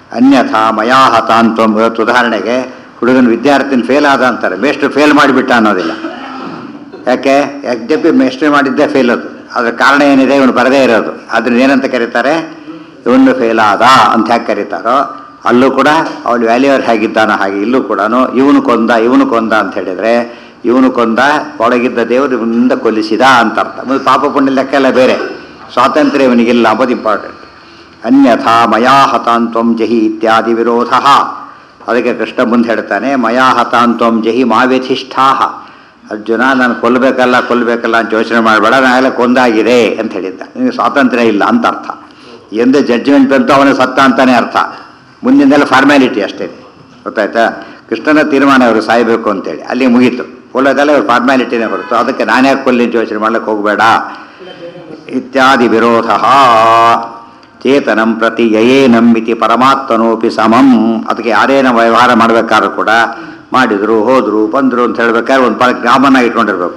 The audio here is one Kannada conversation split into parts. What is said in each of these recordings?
ಅನ್ಯಥಾ ಮಯಾ ಹತ ಅಂತ ಇವತ್ತು ಉದಾಹರಣೆಗೆ ಹುಡುಗನ ವಿದ್ಯಾರ್ಥಿನ ಫೇಲ್ ಆದ ಅಂತಾರೆ ಮೇಷ್ಟ್ರು ಫೇಲ್ ಮಾಡಿಬಿಟ್ಟ ಅನ್ನೋದಿಲ್ಲ ಯಾಕೆ ಯಜ್ಞಪಿ ಮೇಷ್ಟ್ರಿ ಮಾಡಿದ್ದೇ ಫೇಲ್ ಅದು ಅದ್ರ ಕಾರಣ ಏನಿದೆ ಇವನು ಬರದೇ ಇರೋದು ಅದನ್ನ ಏನಂತ ಕರೀತಾರೆ ಇವನು ಫೇಲ್ ಆದ ಅಂತ ಯಾಕೆ ಕರೀತಾರೋ ಅಲ್ಲೂ ಕೂಡ ಅವಳು ವ್ಯಾಲ್ಯೂರ್ ಹೇಗಿದ್ದಾನೋ ಹಾಗೆ ಇಲ್ಲೂ ಕೂಡ ಇವನು ಕೊಂದ ಇವನು ಕೊಂದ ಅಂತ ಹೇಳಿದರೆ ಇವನು ಕೊಂದ ಒಳಗಿದ್ದ ದೇವರು ಇವನಿಂದ ಕೊಲ್ಲಿಸಿದ ಅಂತ ಅರ್ಥ ಮುಂದೆ ಪಾಪ ಪುಣ್ಯ ಲೆಕ್ಕ ಎಲ್ಲ ಬೇರೆ ಸ್ವಾತಂತ್ರ್ಯ ಇವನಿಗಿಲ್ಲ ಅಂಬೋದು ಇಂಪಾರ್ಟೆಂಟ್ ಅನ್ಯಥಾ ಮಯಾ ಹತಾಂತ್ವಂ ಜಹಿ ಇತ್ಯಾದಿ ವಿರೋಧ ಅದಕ್ಕೆ ಕೃಷ್ಣ ಮುಂದೆ ಹೇಳ್ತಾನೆ ಮಯಾ ಹತಾಂತ್ವಂ ಜಹಿ ಮಾವ್ಯಥಿಷ್ಠಾಹ ಅರ್ಜುನ ನಾನು ಕೊಲ್ಲಬೇಕಲ್ಲ ಕೊಲ್ಲಬೇಕಲ್ಲ ಅಂತ ಯೋಚನೆ ಮಾಡಬೇಡ ನಾನೆಲ್ಲ ಕೊಂದಾಗಿದೆ ಅಂತ ಹೇಳಿದ್ದ ನಿನಗೆ ಸ್ವಾತಂತ್ರ್ಯ ಇಲ್ಲ ಅಂತ ಅರ್ಥ ಎಂದೇ ಜಡ್ಜ್ಮೆಂಟ್ ಬಂತು ಅವನು ಸತ್ತ ಅಂತಾನೆ ಅರ್ಥ ಮುಂದಿನೆಲ್ಲ ಫಾರ್ಮ್ಯಾಲಿಟಿ ಅಷ್ಟೇ ಗೊತ್ತಾಯ್ತಾ ಕೃಷ್ಣನ ತೀರ್ಮಾನ ಅವರು ಸಾಯಬೇಕು ಅಂತೇಳಿ ಅಲ್ಲಿ ಮುಗೀತು ಕೊಲ್ಲೋದೆಲ್ಲ ಇವ್ರು ಫಾರ್ಮ್ಯಾಲಿಟಿನೇ ಹೊರತು ಅದಕ್ಕೆ ನಾನೇ ಕೊಲ್ಲಿ ಅಂತ ಯೋಚನೆ ಮಾಡ್ಲಿಕ್ಕೆ ಹೋಗಬೇಡ ಇತ್ಯಾದಿ ವಿರೋಧ ಚೇತನಂ ಪ್ರತಿ ಯಯೇನಂಬಿತಿ ಪರಮಾತ್ಮನೋಪಿ ಸಮಂ ಅದಕ್ಕೆ ಯಾರೇನ ವ್ಯವಹಾರ ಮಾಡಬೇಕಾದ್ರೂ ಕೂಡ ಮಾಡಿದ್ರು ಹೋದ್ರು ಬಂದ್ರು ಅಂತ ಹೇಳ್ಬೇಕಾದ್ರೆ ಒಂದು ಪರ ಕಾಮನ್ ಆಗಿ ಇಟ್ಕೊಂಡಿರ್ಬೇಕು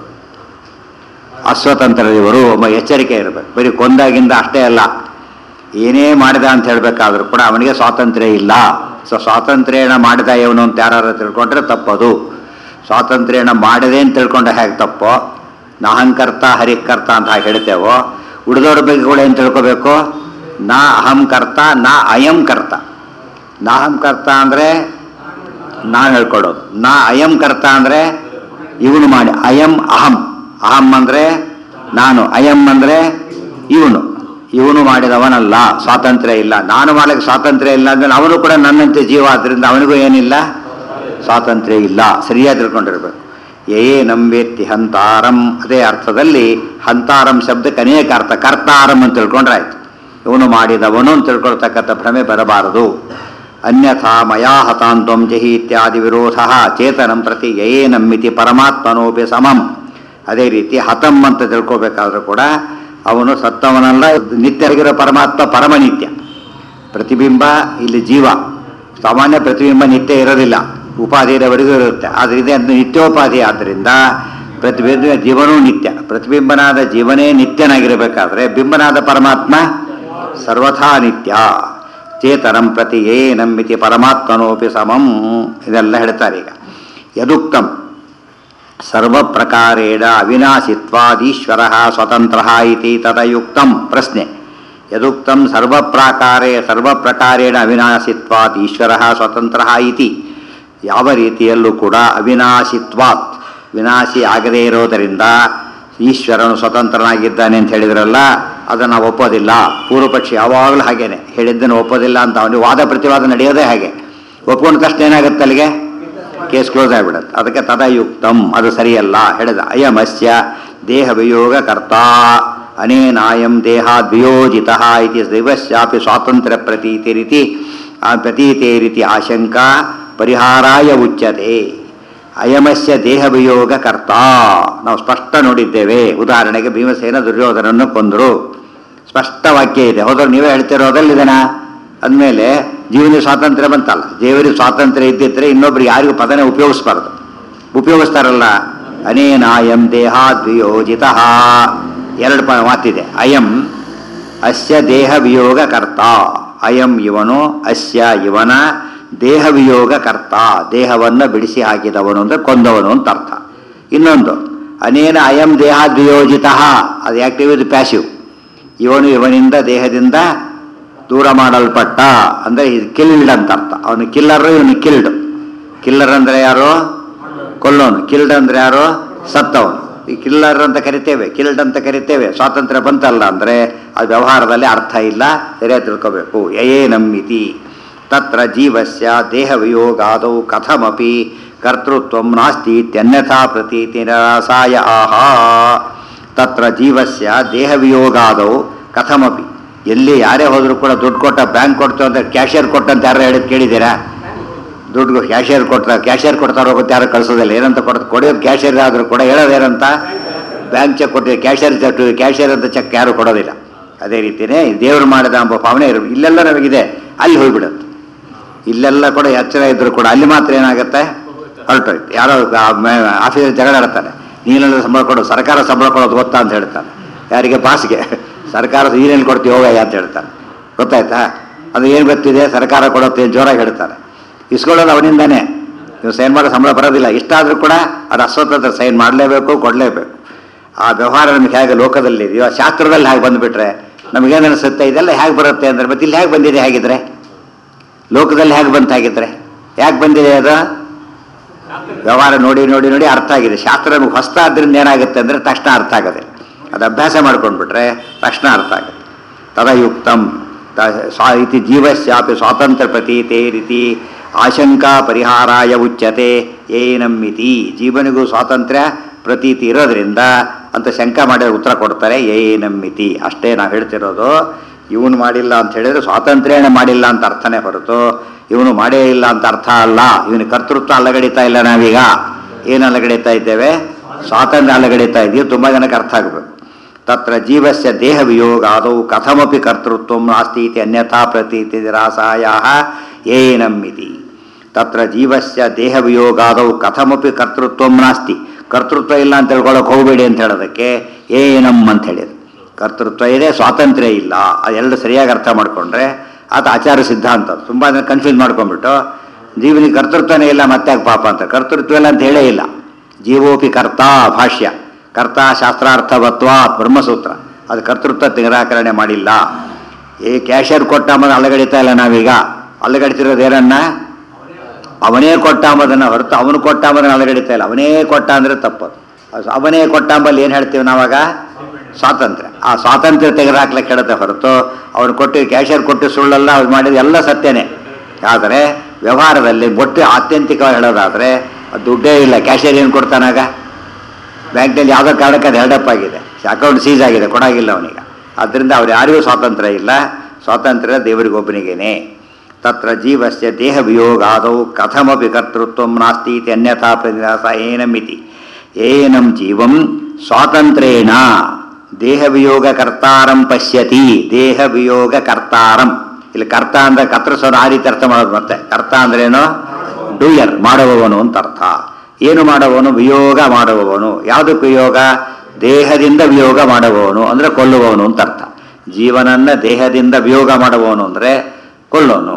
ಅಸ್ವತಂತ್ರ ಇವರು ಒಬ್ಬ ಎಚ್ಚರಿಕೆ ಇರಬೇಕು ಬರೀ ಕೊಂದಾಗಿಂದ ಅಷ್ಟೇ ಅಲ್ಲ ಏನೇ ಮಾಡಿದ ಅಂತ ಹೇಳ್ಬೇಕಾದ್ರೂ ಕೂಡ ಅವನಿಗೆ ಸ್ವಾತಂತ್ರ್ಯ ಇಲ್ಲ ಸೊ ಸ್ವಾತಂತ್ರ್ಯನ ಮಾಡಿದ ಇವನು ಅಂತ ಯಾರು ತಿಳ್ಕೊಂಡ್ರೆ ತಪ್ಪದು ಸ್ವಾತಂತ್ರ್ಯನ ಮಾಡದೆ ಅಂತ ತಿಳ್ಕೊಂಡ್ರೆ ಹೇಗೆ ತಪ್ಪೋ ನಾಹಂಕರ್ತ ಹರಿಕರ್ತ ಅಂತ ಹಾಗೆ ಹೇಳ್ತೇವೋ ಉಳಿದವ್ರ ಬಗ್ಗೆ ಕೂಡ ಏನು ತಿಳ್ಕೊಬೇಕು ನಾ ಅಹಂ ಕರ್ತ ನಾ ಅಯಂ ಕರ್ತ ನಾಹಂ ಕರ್ತ ಅಂದರೆ ನಾವು ಹೇಳ್ಕೊಡೋದು ನಾ ಅಯಂ ಕರ್ತ ಅಂದರೆ ಇವನು ಮಾಡಿ ಅಯಂ ಅಹಂ ಅಹಂ ಅಂದರೆ ನಾನು ಅಯಂ ಅಂದರೆ ಇವನು ಇವನು ಮಾಡಿದವನಲ್ಲ ಸ್ವಾತಂತ್ರ್ಯ ಇಲ್ಲ ನಾನು ಮಾಡಲಿಕ್ಕೆ ಸ್ವಾತಂತ್ರ್ಯ ಇಲ್ಲ ಅಂದ್ರೆ ಅವನು ಕೂಡ ನನ್ನಂತೆ ಜೀವ ಆದ್ದರಿಂದ ಅವನಿಗೂ ಏನಿಲ್ಲ ಸ್ವಾತಂತ್ರ್ಯ ಇಲ್ಲ ಸರಿಯಾಗಿ ತಿಳ್ಕೊಂಡಿರ್ಬೇಕು ಏ ನಂಬೇತ್ತಿ ಹಂತಾರಂ ಅದೇ ಅರ್ಥದಲ್ಲಿ ಹಂತಾರಂ ಶಬ್ದಕ್ಕೆ ಅನೇಕ ಅರ್ಥ ಕರ್ತಾರಂ ಅಂತ ತಿಳ್ಕೊಂಡ್ರೆ ಆಯ್ತು ಇವನು ಮಾಡಿದವನು ಅಂತ ತಿಳ್ಕೊಳ್ತಕ್ಕಂಥ ಭ್ರಮೆ ಬರಬಾರದು ಅನ್ಯಥಾ ಮಯಾ ಹತಾಂತ್ವಂ ಜಹಿ ಇತ್ಯಾದಿ ವಿರೋಧ ಚೇತನಂ ಪ್ರತಿ ಯಯೇನಮ್ಮಿತಿ ಪರಮಾತ್ಮನೋಪಿ ಸಮಂ ಅದೇ ರೀತಿ ಹತಂ ಅಂತ ತಿಳ್ಕೊಬೇಕಾದ್ರೂ ಕೂಡ ಅವನು ಸತ್ತವನಲ್ಲ ನಿತ್ಯರಿಗಿರೋ ಪರಮಾತ್ಮ ಪರಮನಿತ್ಯ ಪ್ರತಿಬಿಂಬ ಇಲ್ಲಿ ಜೀವ ಸಾಮಾನ್ಯ ಪ್ರತಿಬಿಂಬ ನಿತ್ಯ ಇರೋದಿಲ್ಲ ಉಪಾಧಿ ಇರೋವರೆಗೂ ಇರುತ್ತೆ ಆದರೆ ಇದೆ ಅದು ನಿತ್ಯೋಪಾಧಿ ಆದ್ದರಿಂದ ಪ್ರತಿಬಿಂಬ ಜೀವನೂ ನಿತ್ಯ ಪ್ರತಿಬಿಂಬನಾದ ಜೀವನೇ ನಿತ್ಯನಾಗಿರಬೇಕಾದ್ರೆ ಬಿಂಬನಾದ ಪರಮಾತ್ಮ ಸರ್ವಥಾ ನಿತ್ಯ ಚೇತನಂ ಪ್ರತಿ ಏನಂಬಿತಿ ಪರಮಾತ್ಮನೋಪಿ ಸಮಂ ಇದೆಲ್ಲ ಹೇಳ್ತಾರೆ ಈಗ ಯದುಕ್ತಂ ಸರ್ವಪ್ರಕಾರೇಣ ಅವಿನಾಶಿತ್ವಾದೀಶ್ವರ ಸ್ವತಂತ್ರ ಇತಿ ತದಯುಕ್ತಂ ಪ್ರಶ್ನೆ ಯದುಕ್ತಂ ಸರ್ವಪ್ರಾಕಾರೇ ಸರ್ವಪ್ರಕಾರೇಣ ಅವಿನಾಶಿತ್ವಾತ್ ಈಶ್ವರ ಸ್ವತಂತ್ರ ಇತಿ ಯಾವ ರೀತಿಯಲ್ಲೂ ಕೂಡ ಅವಿನಾಶಿತ್ವಾತ್ ವಿನಾಶಿ ಆಗದೇ ಇರೋದರಿಂದ ಈಶ್ವರನು ಸ್ವತಂತ್ರನಾಗಿದ್ದಾನೆ ಅಂತ ಹೇಳಿದ್ರಲ್ಲ ಅದನ್ನು ನಾವು ಒಪ್ಪೋದಿಲ್ಲ ಪೂರ್ವಪಕ್ಷಿ ಯಾವಾಗಲೂ ಹಾಗೇನೆ ಹೇಳಿದ್ದನ್ನು ಒಪ್ಪೋದಿಲ್ಲ ಅಂತ ಅವನಿಗೆ ವಾದ ಪ್ರತಿವಾದ ನಡೆಯೋದೇ ಹಾಗೆ ಒಪ್ಕೊಂಡ ತಕ್ಷಣ ಏನಾಗುತ್ತೆ ಅಲ್ಲಿಗೆ ಕೇಸ್ ಕ್ಲೋಸ್ ಆಗಿಬಿಡುತ್ತೆ ಅದಕ್ಕೆ ತದಯುಕ್ತಂ ಅದು ಸರಿಯಲ್ಲ ಹೇಳಿದ ಅಯಮಸ್ಯ ದೇಹ ವಿಯೋಗ ಕರ್ತ ಅನೇನಾಯಂ ದೇಹಾದ್ ವಿಯೋಜಿತ ಇತಿ ದೈವಸ್ಯಾಪಿ ಸ್ವಾತಂತ್ರ್ಯ ಪ್ರತೀತಿ ರೀತಿ ಆ ಪ್ರತೀತೆ ರೀತಿ ಆಶಂಕಾ ಪರಿಹಾರಾಯ ಉಚ್ಯತೆ ಅಯಮಸ್ಯ ದೇಹ ವಿಯೋಗ ಕರ್ತ ನಾವು ಸ್ಪಷ್ಟ ನೋಡಿದ್ದೇವೆ ಉದಾಹರಣೆಗೆ ಭೀಮಸೇನ ದುರ್ಯೋಧನನ್ನು ಕೊಂದರು ಸ್ಪಷ್ಟ ವಾಕ್ಯ ಇದೆ ಹೋದ್ರೆ ನೀವೇ ಹೇಳ್ತಿರೋದಲ್ಲಿ ಇದನ್ನ ಅಂದಮೇಲೆ ಜೀವನ ಸ್ವಾತಂತ್ರ್ಯ ಬಂತಲ್ಲ ದೇವರಿಗೆ ಸ್ವಾತಂತ್ರ್ಯ ಇದ್ದಿದ್ರೆ ಇನ್ನೊಬ್ರು ಯಾರಿಗೂ ಪದನೇ ಉಪಯೋಗಿಸ್ಬಾರ್ದು ಉಪಯೋಗಿಸ್ತಾರಲ್ಲ ಅನೇನಾಯಂ ದೇಹಾದ್ವಿಯೋಜಿತ ಎರಡು ಪ ಮಾತಿದೆ ಅಯಂ ಅಸ್ಯ ದೇಹ ವಿಯೋಗ ಕರ್ತ ಅಯಂ ಇವನು ಅಸ್ಯ ಇವನ ದೇಹ ವಿಯೋಗ ಕರ್ತ ದೇಹವನ್ನು ಬಿಡಿಸಿ ಹಾಕಿದವನು ಅಂದ್ರೆ ಕೊಂದವನು ಅಂತ ಅರ್ಥ ಇನ್ನೊಂದು ಅನೇನ ಅಯಂ ದೇಹಾದ್ವಿಯೋಜಿತ ಅದು ಆಕ್ಟಿವ್ ಇದು ಪ್ಯಾಸಿವ್ ಇವನು ಇವನಿಂದ ದೇಹದಿಂದ ದೂರ ಮಾಡಲ್ಪಟ್ಟ ಅಂದರೆ ಇದು ಕಿಲ್ಡ್ ಅಂತ ಅರ್ಥ ಅವನು ಕಿಲ್ಲರ್ ಇವನು ಕಿಲ್ಡ್ ಕಿಲ್ಲರ್ ಅಂದರೆ ಯಾರು ಕೊಲ್ಲೋನು ಕಿಲ್ಡ್ ಅಂದರೆ ಯಾರು ಸತ್ತವನು ಈ ಕಿಲ್ಲರ್ ಅಂತ ಕರಿತೇವೆ ಕಿಲ್ಡ್ ಅಂತ ಕರಿತೇವೆ ಸ್ವಾತಂತ್ರ್ಯ ಬಂತಲ್ಲ ಅಂದರೆ ಅದು ವ್ಯವಹಾರದಲ್ಲಿ ಅರ್ಥ ಇಲ್ಲ ಸರಿಯಾಗಿ ತಿಳ್ಕೋಬೇಕು ಯಯೇ ನಮ್ಮಿತಿ ತತ್ರ ಜೀವಸ್ಯ ದೇಹ ವಿಯೋಗಾದೌ ಕಥಮಪಿ ಕರ್ತೃತ್ವ ನಾಸ್ತಿ ಇತ್ಯನ್ಯಥಾ ಪ್ರತೀತಿ ನಿರಾಸಾಯ ಆಹಾ ತತ್ರ ಜೀವಸ್ಯ ದೇಹ ವಿಯೋಗಾದೌ ಕಥಮಪಿ ಎಲ್ಲಿ ಯಾರೇ ಹೋದರೂ ಕೂಡ ದುಡ್ಡು ಕೊಟ್ಟ ಬ್ಯಾಂಕ್ ಕೊಡ್ತು ಅಂತ ಕ್ಯಾಶಿಯರ್ ಕೊಟ್ಟಂತ ಯಾರು ಹೇಳಿದ್ ಕೇಳಿದ್ದೀರಾ ದುಡ್ಡು ಕ್ಯಾಶಿಯರ್ ಕೊಡ್ತಾರೆ ಕ್ಯಾಶಿಯರ್ ಕೊಡ್ತಾರೋ ಗೊತ್ತು ಯಾರು ಕಳಿಸೋದಿಲ್ಲ ಏನಂತ ಕೊಡ್ತಾರೆ ಕೊಡೋದು ಕ್ಯಾಶಿಯರ್ ಆದರೂ ಕೂಡ ಹೇಳೋದೇನಂತ ಬ್ಯಾಂಕ್ ಚೆಕ್ ಕೊಟ್ಟಿದೆ ಕ್ಯಾಶಿಯರ್ ಚೆಕ್ ಕ್ಯಾಶಿಯರ್ ಅಂತ ಚೆಕ್ ಯಾರು ಕೊಡೋದಿಲ್ಲ ಅದೇ ರೀತಿಯೇ ದೇವರು ಮಾಡಿದ ಎಂಬ ಭಾವನೆ ಇರು ಇಲ್ಲೆಲ್ಲ ನಮಗಿದೆ ಅಲ್ಲಿ ಹೋಗ್ಬಿಡುತ್ತೆ ಇಲ್ಲೆಲ್ಲ ಕೂಡ ಎಚ್ಚರ ಇದ್ರು ಕೂಡ ಅಲ್ಲಿ ಮಾತ್ರ ಏನಾಗುತ್ತೆ ಹೊರಟೋಯ್ತು ಯಾರೋ ಆಫೀಸಲ್ಲಿ ಜಗಳ ಆಡ್ತಾನೆ ನೀನೆಲ್ಲ ಸಂಬಳ ಕೊಡು ಸರ್ಕಾರ ಸಂಬಳ ಕೊಡೋದು ಗೊತ್ತಾ ಅಂತ ಹೇಳ್ತಾನೆ ಯಾರಿಗೆ ಬಾಸ್ಗೆ ಸರ್ಕಾರ ನೀನೇನು ಕೊಡ್ತೀವಿ ಹೋಗಯ್ಯ ಅಂತ ಹೇಳ್ತಾನೆ ಗೊತ್ತಾಯ್ತಾ ಅದು ಏನು ಗೊತ್ತಿದೆ ಸರ್ಕಾರ ಕೊಡುತ್ತೆ ಜೋರಾಗಿ ಹೇಳ್ತಾರೆ ಇಸ್ಕೊಳ್ಳೋದು ಅವನಿಂದಾನೇ ನೀವು ಸೈನ್ ಮಾಡೋ ಸಂಬಳ ಬರೋದಿಲ್ಲ ಇಷ್ಟಾದರೂ ಕೂಡ ಅದು ಅಸ್ವತಂತ್ರ ಸೈನ್ ಮಾಡಲೇಬೇಕು ಕೊಡಲೇಬೇಕು ಆ ವ್ಯವಹಾರ ನಮಗೆ ಹೇಗೆ ಲೋಕದಲ್ಲಿ ಇದೆಯೋ ಶಾಸ್ತ್ರದಲ್ಲಿ ಹೇಗೆ ಬಂದುಬಿಟ್ರೆ ನಮಗೇನು ಅನಿಸುತ್ತೆ ಇದೆಲ್ಲ ಹೇಗೆ ಬರುತ್ತೆ ಅಂದರೆ ಮತ್ತೆ ಇಲ್ಲಿ ಹೇಗೆ ಬಂದಿದೆ ಹೇಗಿದ್ರೆ ಲೋಕದಲ್ಲಿ ಹೇಗೆ ಬಂತು ಹಾಗಿದ್ರೆ ಯಾಕೆ ಬಂದಿದೆ ಅದು ವ್ಯವಹಾರ ನೋಡಿ ನೋಡಿ ನೋಡಿ ಅರ್ಥ ಆಗಿದೆ ಶಾಸ್ತ್ರ ನಮಗೆ ಹೊಸ್ತ ಆದ್ರಿಂದ ಏನಾಗುತ್ತೆ ಅಂದರೆ ತಕ್ಷಣ ಅರ್ಥ ಆಗೋದಿಲ್ಲ ಅದು ಅಭ್ಯಾಸ ಮಾಡ್ಕೊಂಡ್ಬಿಟ್ರೆ ತಕ್ಷಣ ಅರ್ಥ ಆಗುತ್ತೆ ತದಯುಕ್ತಂ ತ- ಸ್ವಾ ಇತಿ ಜೀವಸ್ಯಾಪಿ ಸ್ವಾತಂತ್ರ್ಯ ಪ್ರತೀತೆ ರೀತಿ ಆಶಂಕಾ ಪರಿಹಾರಾಯ ಉಚ್ಯತೆ ಏನಮ್ಮಿತಿ ಜೀವನಿಗೂ ಸ್ವಾತಂತ್ರ್ಯ ಪ್ರತೀತಿ ಇರೋದ್ರಿಂದ ಅಂತ ಶಂಕ ಮಾಡಿ ಉತ್ತರ ಕೊಡ್ತಾರೆ ಏನಮ್ಮಿತಿ ಅಷ್ಟೇ ನಾವು ಹೇಳ್ತಿರೋದು ಇವನು ಮಾಡಿಲ್ಲ ಅಂತ ಹೇಳಿದ್ರೆ ಸ್ವಾತಂತ್ರ್ಯನೇ ಮಾಡಿಲ್ಲ ಅಂತ ಅರ್ಥನೇ ಹೊರತು ಇವನು ಮಾಡೇ ಇಲ್ಲ ಅಂತ ಅರ್ಥ ಅಲ್ಲ ಇವನು ಕರ್ತೃತ್ವ ಅಲ್ಲಗಡಿತಾ ಇಲ್ಲ ನಾವೀಗ ಏನು ಅಲ್ಲಗಡಿತಾ ಇದ್ದೇವೆ ಸ್ವಾತಂತ್ರ್ಯ ಅಲ್ಲಗಡಿತಾ ಇದೆಯೋ ತುಂಬ ಜನಕ್ಕೆ ಅರ್ಥ ಆಗಬೇಕು ತತ್ರ ಜೀವಸ್ಯ ದೇಹ ವಿಯೋಗಾದೌ ಕಥಮಪಿ ಕರ್ತೃತ್ವ ನಾಸ್ತಿ ಇತಿ ಅನ್ಯಥಾ ಪ್ರತೀತಿ ನಿರಾಸಾಯ ಏನಮ್ಮಿತಿ ತತ್ರ ಜೀವಸ್ಯ ದೇಹ ವಿಯೋಗಾದೌ ಕಥಮಪಿ ಕರ್ತೃತ್ವ ನಾಸ್ತಿ ಕರ್ತೃತ್ವ ಇಲ್ಲ ಅಂತ ತಿಳ್ಕೊಳ್ಳೋಕೆ ಹೋಗಬೇಡಿ ಅಂತ ಹೇಳೋದಕ್ಕೆ ಏನಮ್ ಅಂತ ಹೇಳಿದ್ರು ಕರ್ತೃತ್ವ ಇದೆ ಸ್ವಾತಂತ್ರ್ಯ ಇಲ್ಲ ಅದೆರಡು ಸರಿಯಾಗಿ ಅರ್ಥ ಮಾಡಿಕೊಂಡ್ರೆ ಅದು ಆಚಾರ ಸಿದ್ಧಾಂತ ತುಂಬ ಜನ ಕನ್ಫ್ಯೂಸ್ ಮಾಡ್ಕೊಂಡ್ಬಿಟ್ಟು ಜೀವನಿಗೆ ಕರ್ತೃತ್ವನೇ ಇಲ್ಲ ಮತ್ತೆ ಯಾಕೆ ಪಾಪ ಅಂತ ಕರ್ತೃತ್ವ ಇಲ್ಲ ಅಂತ ಹೇಳೇ ಇಲ್ಲ ಜೀವೋಪಿ ಕರ್ತ ಭಾಷ್ಯ ಕರ್ತ ಶಾಸ್ತ್ರಾರ್ಥವತ್ವ ಬ್ರಹ್ಮಸೂತ್ರ ಅದು ಕರ್ತೃತ್ವ ನಿರಾಕರಣೆ ಮಾಡಿಲ್ಲ ಈ ಕ್ಯಾಶಿಯರ್ ಕೊಟ್ಟ ಅಂಬುದು ಅಲ್ಲಗಡಿತಾ ಇಲ್ಲ ನಾವೀಗ ಅಲ್ಲಗಡಿತಿರೋದು ಏನನ್ನ ಅವನೇ ಕೊಟ್ಟ ಅಂಬುದನ್ನು ಹೊರತು ಅವನು ಕೊಟ್ಟ ಅಂಬುದನ್ನು ಅಲ್ಲಗಡಿತಾ ಇಲ್ಲ ಅವನೇ ಕೊಟ್ಟ ಅಂದರೆ ತಪ್ಪದು ಅದು ಅವನೇ ಕೊಟ್ಟ ಅಂಬಲ್ಲಿ ಏನು ಹೇಳ್ತೀವಿ ನಾವಾಗ ಸ್ವಾತಂತ್ರ್ಯ ಆ ಸ್ವಾತಂತ್ರ್ಯ ತೆಗೆದುಹಾಕ್ಲಿಕ್ಕೆ ಹೇಳುತ್ತೆ ಹೊರತು ಅವನು ಕೊಟ್ಟು ಕ್ಯಾಶಿಯರ್ ಕೊಟ್ಟು ಸುಳ್ಳಲ್ಲ ಅವ್ರು ಮಾಡಿದ ಎಲ್ಲ ಸತ್ಯನೇ ಆದರೆ ವ್ಯವಹಾರದಲ್ಲಿ ಒಟ್ಟು ಆತ್ಯಂತಿಕವಾಗಿ ಹೇಳೋದಾದರೆ ಅದು ದುಡ್ಡೇ ಇಲ್ಲ ಕ್ಯಾಶಿಯರ್ ಏನು ಕೊಡ್ತಾನಾಗ ಬ್ಯಾಂಕ್ನಲ್ಲಿ ಯಾವುದೋ ಕಾರಣಕ್ಕೆ ಅದು ಹೆಲ್ಡಪ್ ಆಗಿದೆ ಅಕೌಂಟ್ ಸೀಸ್ ಆಗಿದೆ ಕೊಡಾಗಿಲ್ಲ ಅವನಿಗೆ ಆದ್ದರಿಂದ ಅವ್ರು ಯಾರಿಗೂ ಸ್ವಾತಂತ್ರ್ಯ ಇಲ್ಲ ಸ್ವಾತಂತ್ರ್ಯ ದೇವರಿಗೊಬ್ಬನಿಗೇನೆ ತತ್ರ ಜೀವಸ್ಯ ದೇಹ ವಿಯೋಗಾದೌ ಕಥಮಪಿ ಕರ್ತೃತ್ವ ನಾಸ್ತಿ ಇತಿ ಅನ್ಯಥಾ ಪ್ರತಿರಾಸ ಏನಮಿತಿ ಏನಂ ಜೀವಂ ಸ್ವಾತಂತ್ರ್ಯೇಣ ದೇಹ ವಿಯೋಗ ಕರ್ತಾರಂ ಪಶ್ಯತಿ ದೇಹ ವಿಯೋಗ ಕರ್ತಾರಂ ಇಲ್ಲಿ ಕರ್ತ ಅಂದ್ರೆ ಕತ್ತರಿಸೋನು ಆ ರೀತಿ ಅರ್ಥ ಮಾಡೋದು ಮತ್ತೆ ಕರ್ತ ಅಂದ್ರೇನು ಡೂಯರ್ ಮಾಡುವವನು ಅಂತ ಅರ್ಥ ಏನು ಮಾಡುವವನು ವಿಯೋಗ ಮಾಡುವವನು ಯಾವುದಕ್ಕೆ ವಿಯೋಗ ದೇಹದಿಂದ ವಿಯೋಗ ಮಾಡುವವನು ಅಂದ್ರೆ ಕೊಲ್ಲುವವನು ಅಂತ ಅರ್ಥ ಜೀವನನ್ನ ದೇಹದಿಂದ ವಿಯೋಗ ಮಾಡುವವನು ಅಂದ್ರೆ ಕೊಲ್ಲೋನು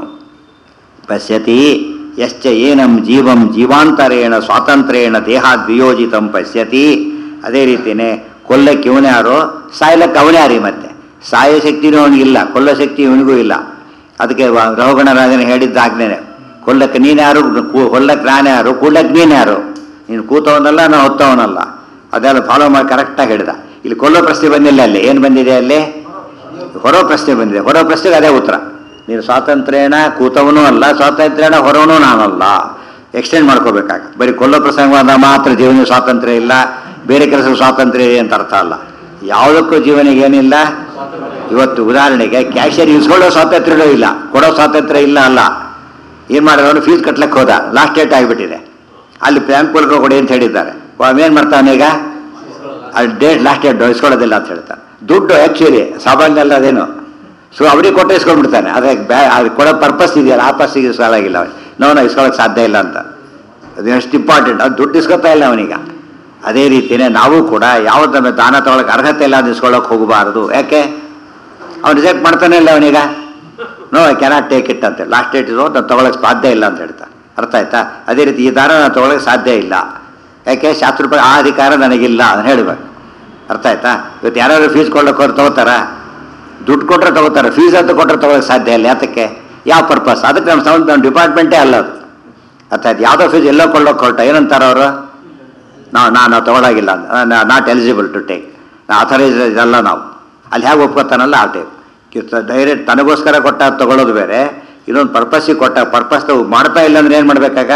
ಪಶ್ಯತಿ ಯಶ್ಚ ಏನಂ ಜೀವಂ ಜೀವಾಂತರೇಣ ಸ್ವಾತಂತ್ರ್ಯೇಣ ದೇಹಾದ್ ವಿಯೋಜಿತಂ ಪಶ್ಯತಿ ಅದೇ ರೀತಿಯೇ ಕೊಲ್ಲಕ್ಕೆ ಇವನೇ ಯಾರು ಸಾಯ್ಲಕ್ಕೆ ಅವನೇ ಯಾರಿ ಮತ್ತೆ ಸಾಯೋ ಶಕ್ತಿನೂ ಅವನಿಗಿಲ್ಲ ಕೊಲ್ಲೋ ಶಕ್ತಿ ಇವನಿಗೂ ಇಲ್ಲ ಅದಕ್ಕೆ ವ- ರಹುಗಣರಾಜನ ಹೇಳಿದ್ದಾಗ್ನೇನೆ ಕೊಲ್ಲಕ್ಕೆ ನೀನು ಯಾರು ಕೂ- ಕೊಲ್ಲಕ್ಕೆ ನಾನು ಯಾರು ಕೂಡ್ಲಕ್ಕೆ ನೀನು ಯಾರು ನೀನು ಕೂತವನಲ್ಲ ನಾನು ಹೊತ್ತವನಲ್ಲ ಅದೆಲ್ಲ ಫಾಲೋ ಮಾಡಿ ಕರೆಕ್ಟಾಗಿ ಹೇಳಿದ ಇಲ್ಲಿ ಕೊಲ್ಲೋ ಪ್ರಶ್ನೆ ಬಂದಿಲ್ಲ ಅಲ್ಲಿ ಏನು ಬಂದಿದೆ ಅಲ್ಲಿ ಹೊರೋ ಪ್ರಶ್ನೆ ಬಂದಿದೆ ಹೊರೋ ಪ್ರಶ್ನೆಗೆ ಅದೇ ಉತ್ತರ ನೀನು ಸ್ವಾತಂತ್ರ್ಯನ ಕೂತವನೂ ಅಲ್ಲ ಸ್ವಾತಂತ್ರ್ಯನ ಹೊರವನೂ ನಾನಲ್ಲ ಎಕ್ಸ್ಟೆಂಡ್ ಮಾಡ್ಕೋಬೇಕಾಗತ್ತೆ ಬರೀ ಕೊಲ್ಲೋ ಪ್ರಸಂಗವಾದ ಮಾತ್ರ ಜೀವನ ಸ್ವಾತಂತ್ರ್ಯ ಇಲ್ಲ ಬೇರೆ ಕೆಲಸ ಸ್ವಾತಂತ್ರ್ಯ ಇದೆ ಅಂತ ಅರ್ಥ ಅಲ್ಲ ಯಾವುದಕ್ಕೂ ಜೀವನಿಗೆ ಏನಿಲ್ಲ ಇವತ್ತು ಉದಾಹರಣೆಗೆ ಕ್ಯಾಶಿಯರ್ ಇಸ್ಕೊಳ್ಳೋ ಸ್ವಾತಂತ್ರ್ಯವೂ ಇಲ್ಲ ಕೊಡೋ ಸ್ವಾತಂತ್ರ್ಯ ಇಲ್ಲ ಅಲ್ಲ ಏನು ಮಾಡಿದವನು ಫೀಸ್ ಕಟ್ಲಕ್ಕೆ ಹೋದ ಲಾಸ್ಟ್ ಡೇಟ್ ಆಗಿಬಿಟ್ಟಿದೆ ಅಲ್ಲಿ ಬ್ಯಾಂಕ್ ಮೂಲಕ ಕೊಡಿ ಅಂತ ಹೇಳಿದ್ದಾರೆ ಏನು ಮಾಡ್ತಾನೆ ಈಗ ಅಲ್ಲಿ ಡೇಟ್ ಲಾಸ್ಟ್ ಡೇಟ್ ಇಸ್ಕೊಳ್ಳೋದಿಲ್ಲ ಅಂತ ಹೇಳ್ತಾನೆ ದುಡ್ಡು ಆ್ಯಕ್ಚುಲಿ ಸಾಮಾನ್ಯ ಅಲ್ಲ ಅದೇನು ಸೊ ಅವ್ರಿಗೆ ಕೊಟ್ಟು ಇಸ್ಕೊಂಡ್ಬಿಡ್ತಾನೆ ಅದೇ ಬ್ಯಾ ಅದು ಕೊಡೋ ಪರ್ಪಸ್ ಇದೆಯಲ್ಲ ಆ ಪರ್ಸಿಗೆ ಇಸ್ಕೊಳ್ಳಾಗಿಲ್ಲ ಅವನು ನೋನ ಇಸ್ಕೊಳ್ಳೋಕೆ ಸಾಧ್ಯ ಇಲ್ಲ ಅಂತ ಅದು ಎಷ್ಟು ಇಂಪಾರ್ಟೆಂಟ್ ಅದು ದುಡ್ಡು ಇಸ್ಕೊತಾ ಇಲ್ಲ ಅವನೀಗ ಅದೇ ರೀತಿಯೇ ನಾವು ಕೂಡ ಯಾವುದನ್ನು ದಾನ ತಗೊಳಕ್ಕೆ ಅರ್ಹತೆ ಇಲ್ಲ ಅದು ಇಸ್ಕೊಳ್ಳೋಕೆ ಹೋಗಬಾರದು ಯಾಕೆ ಅವ್ನು ರಿಜೆಕ್ಟ್ ಮಾಡ್ತಾನೆ ಇಲ್ಲ ಅವನೀಗ no I cannot take it ಅಂತ ಲಾಸ್ಟ್ ಡೇಟ್ ಇರೋ ನಾನು ತೊಗೊಳಕ್ಕೆ ಸಾಧ್ಯ ಇಲ್ಲ ಅಂತ ಹೇಳ್ತಾನೆ ಅರ್ಥ ಆಯ್ತಾ ಅದೇ ರೀತಿ ಈ ದಾನ ನಾನು ತೊಗೊಳಕ್ಕೆ ಸಾಧ್ಯ ಇಲ್ಲ ಯಾಕೆ ಶಾಸ್ತ್ರ ಆ ಅಧಿಕಾರ ನನಗಿಲ್ಲ ಅಂತ ಹೇಳಬೇಕು ಅರ್ಥ ಆಯ್ತಾ ಇವತ್ತು ಯಾರು ಫೀಸ್ ಕೊಡ್ಲಿಕ್ಕೆ ಅವ್ರು ತಗೋತಾರಾ ದುಡ್ಡು ಕೊಟ್ಟರೆ ತಗೋತಾರೆ ಫೀಸ್ ಅಂತ ಕೊಟ್ಟರೆ ತಗೊಳಕ್ಕೆ ಸಾಧ್ಯ ಇಲ್ಲ ಯಾತಕ್ಕೆ ಯಾವ ಪರ್ಪಸ್ ಅದಕ್ಕೆ ನಮ್ಮ ಸಂಬಂಧ ನಮ್ಮ ಡಿಪಾರ್ಟ್ಮೆಂಟೇ ಅಲ್ಲ ಅದು ಅರ್ಥ ಆಯ್ತು ಯಾವುದೋ ಫೀಸ್ ಎಲ್ಲೋ ಕೊಳ್ಳೋಕೆ ಹೊರಟ ಏನಂತಾರೆ ಅವರು ನಾವು ನಾನು ತಗೊಳಾಗಿಲ್ಲ ನಾಟ್ ಎಲಿಜಿಬಲ್ ಟು ಟೇಕ್ ನಾ ಅಥರೈಸ್ ಇದಲ್ಲ ನಾವು ಅಲ್ಲಿ ಹೇಗೆ ಒಪ್ಕೋತಾನಲ್ಲ ಆ ಟೈಪ್ ಡೈರೆಕ್ಟ್ ತನಗೋಸ್ಕರ ಕೊಟ್ಟ ತಗೊಳ್ಳೋದು ಬೇರೆ ಇನ್ನೊಂದು ಪರ್ಪಸ್ಸಿಗೆ ಕೊಟ್ಟ ಪರ್ಪಸ್ ಮಾಡ್ತಾ ಇಲ್ಲ ಅಂದ್ರೆ ಏನು ಮಾಡಬೇಕಾಗ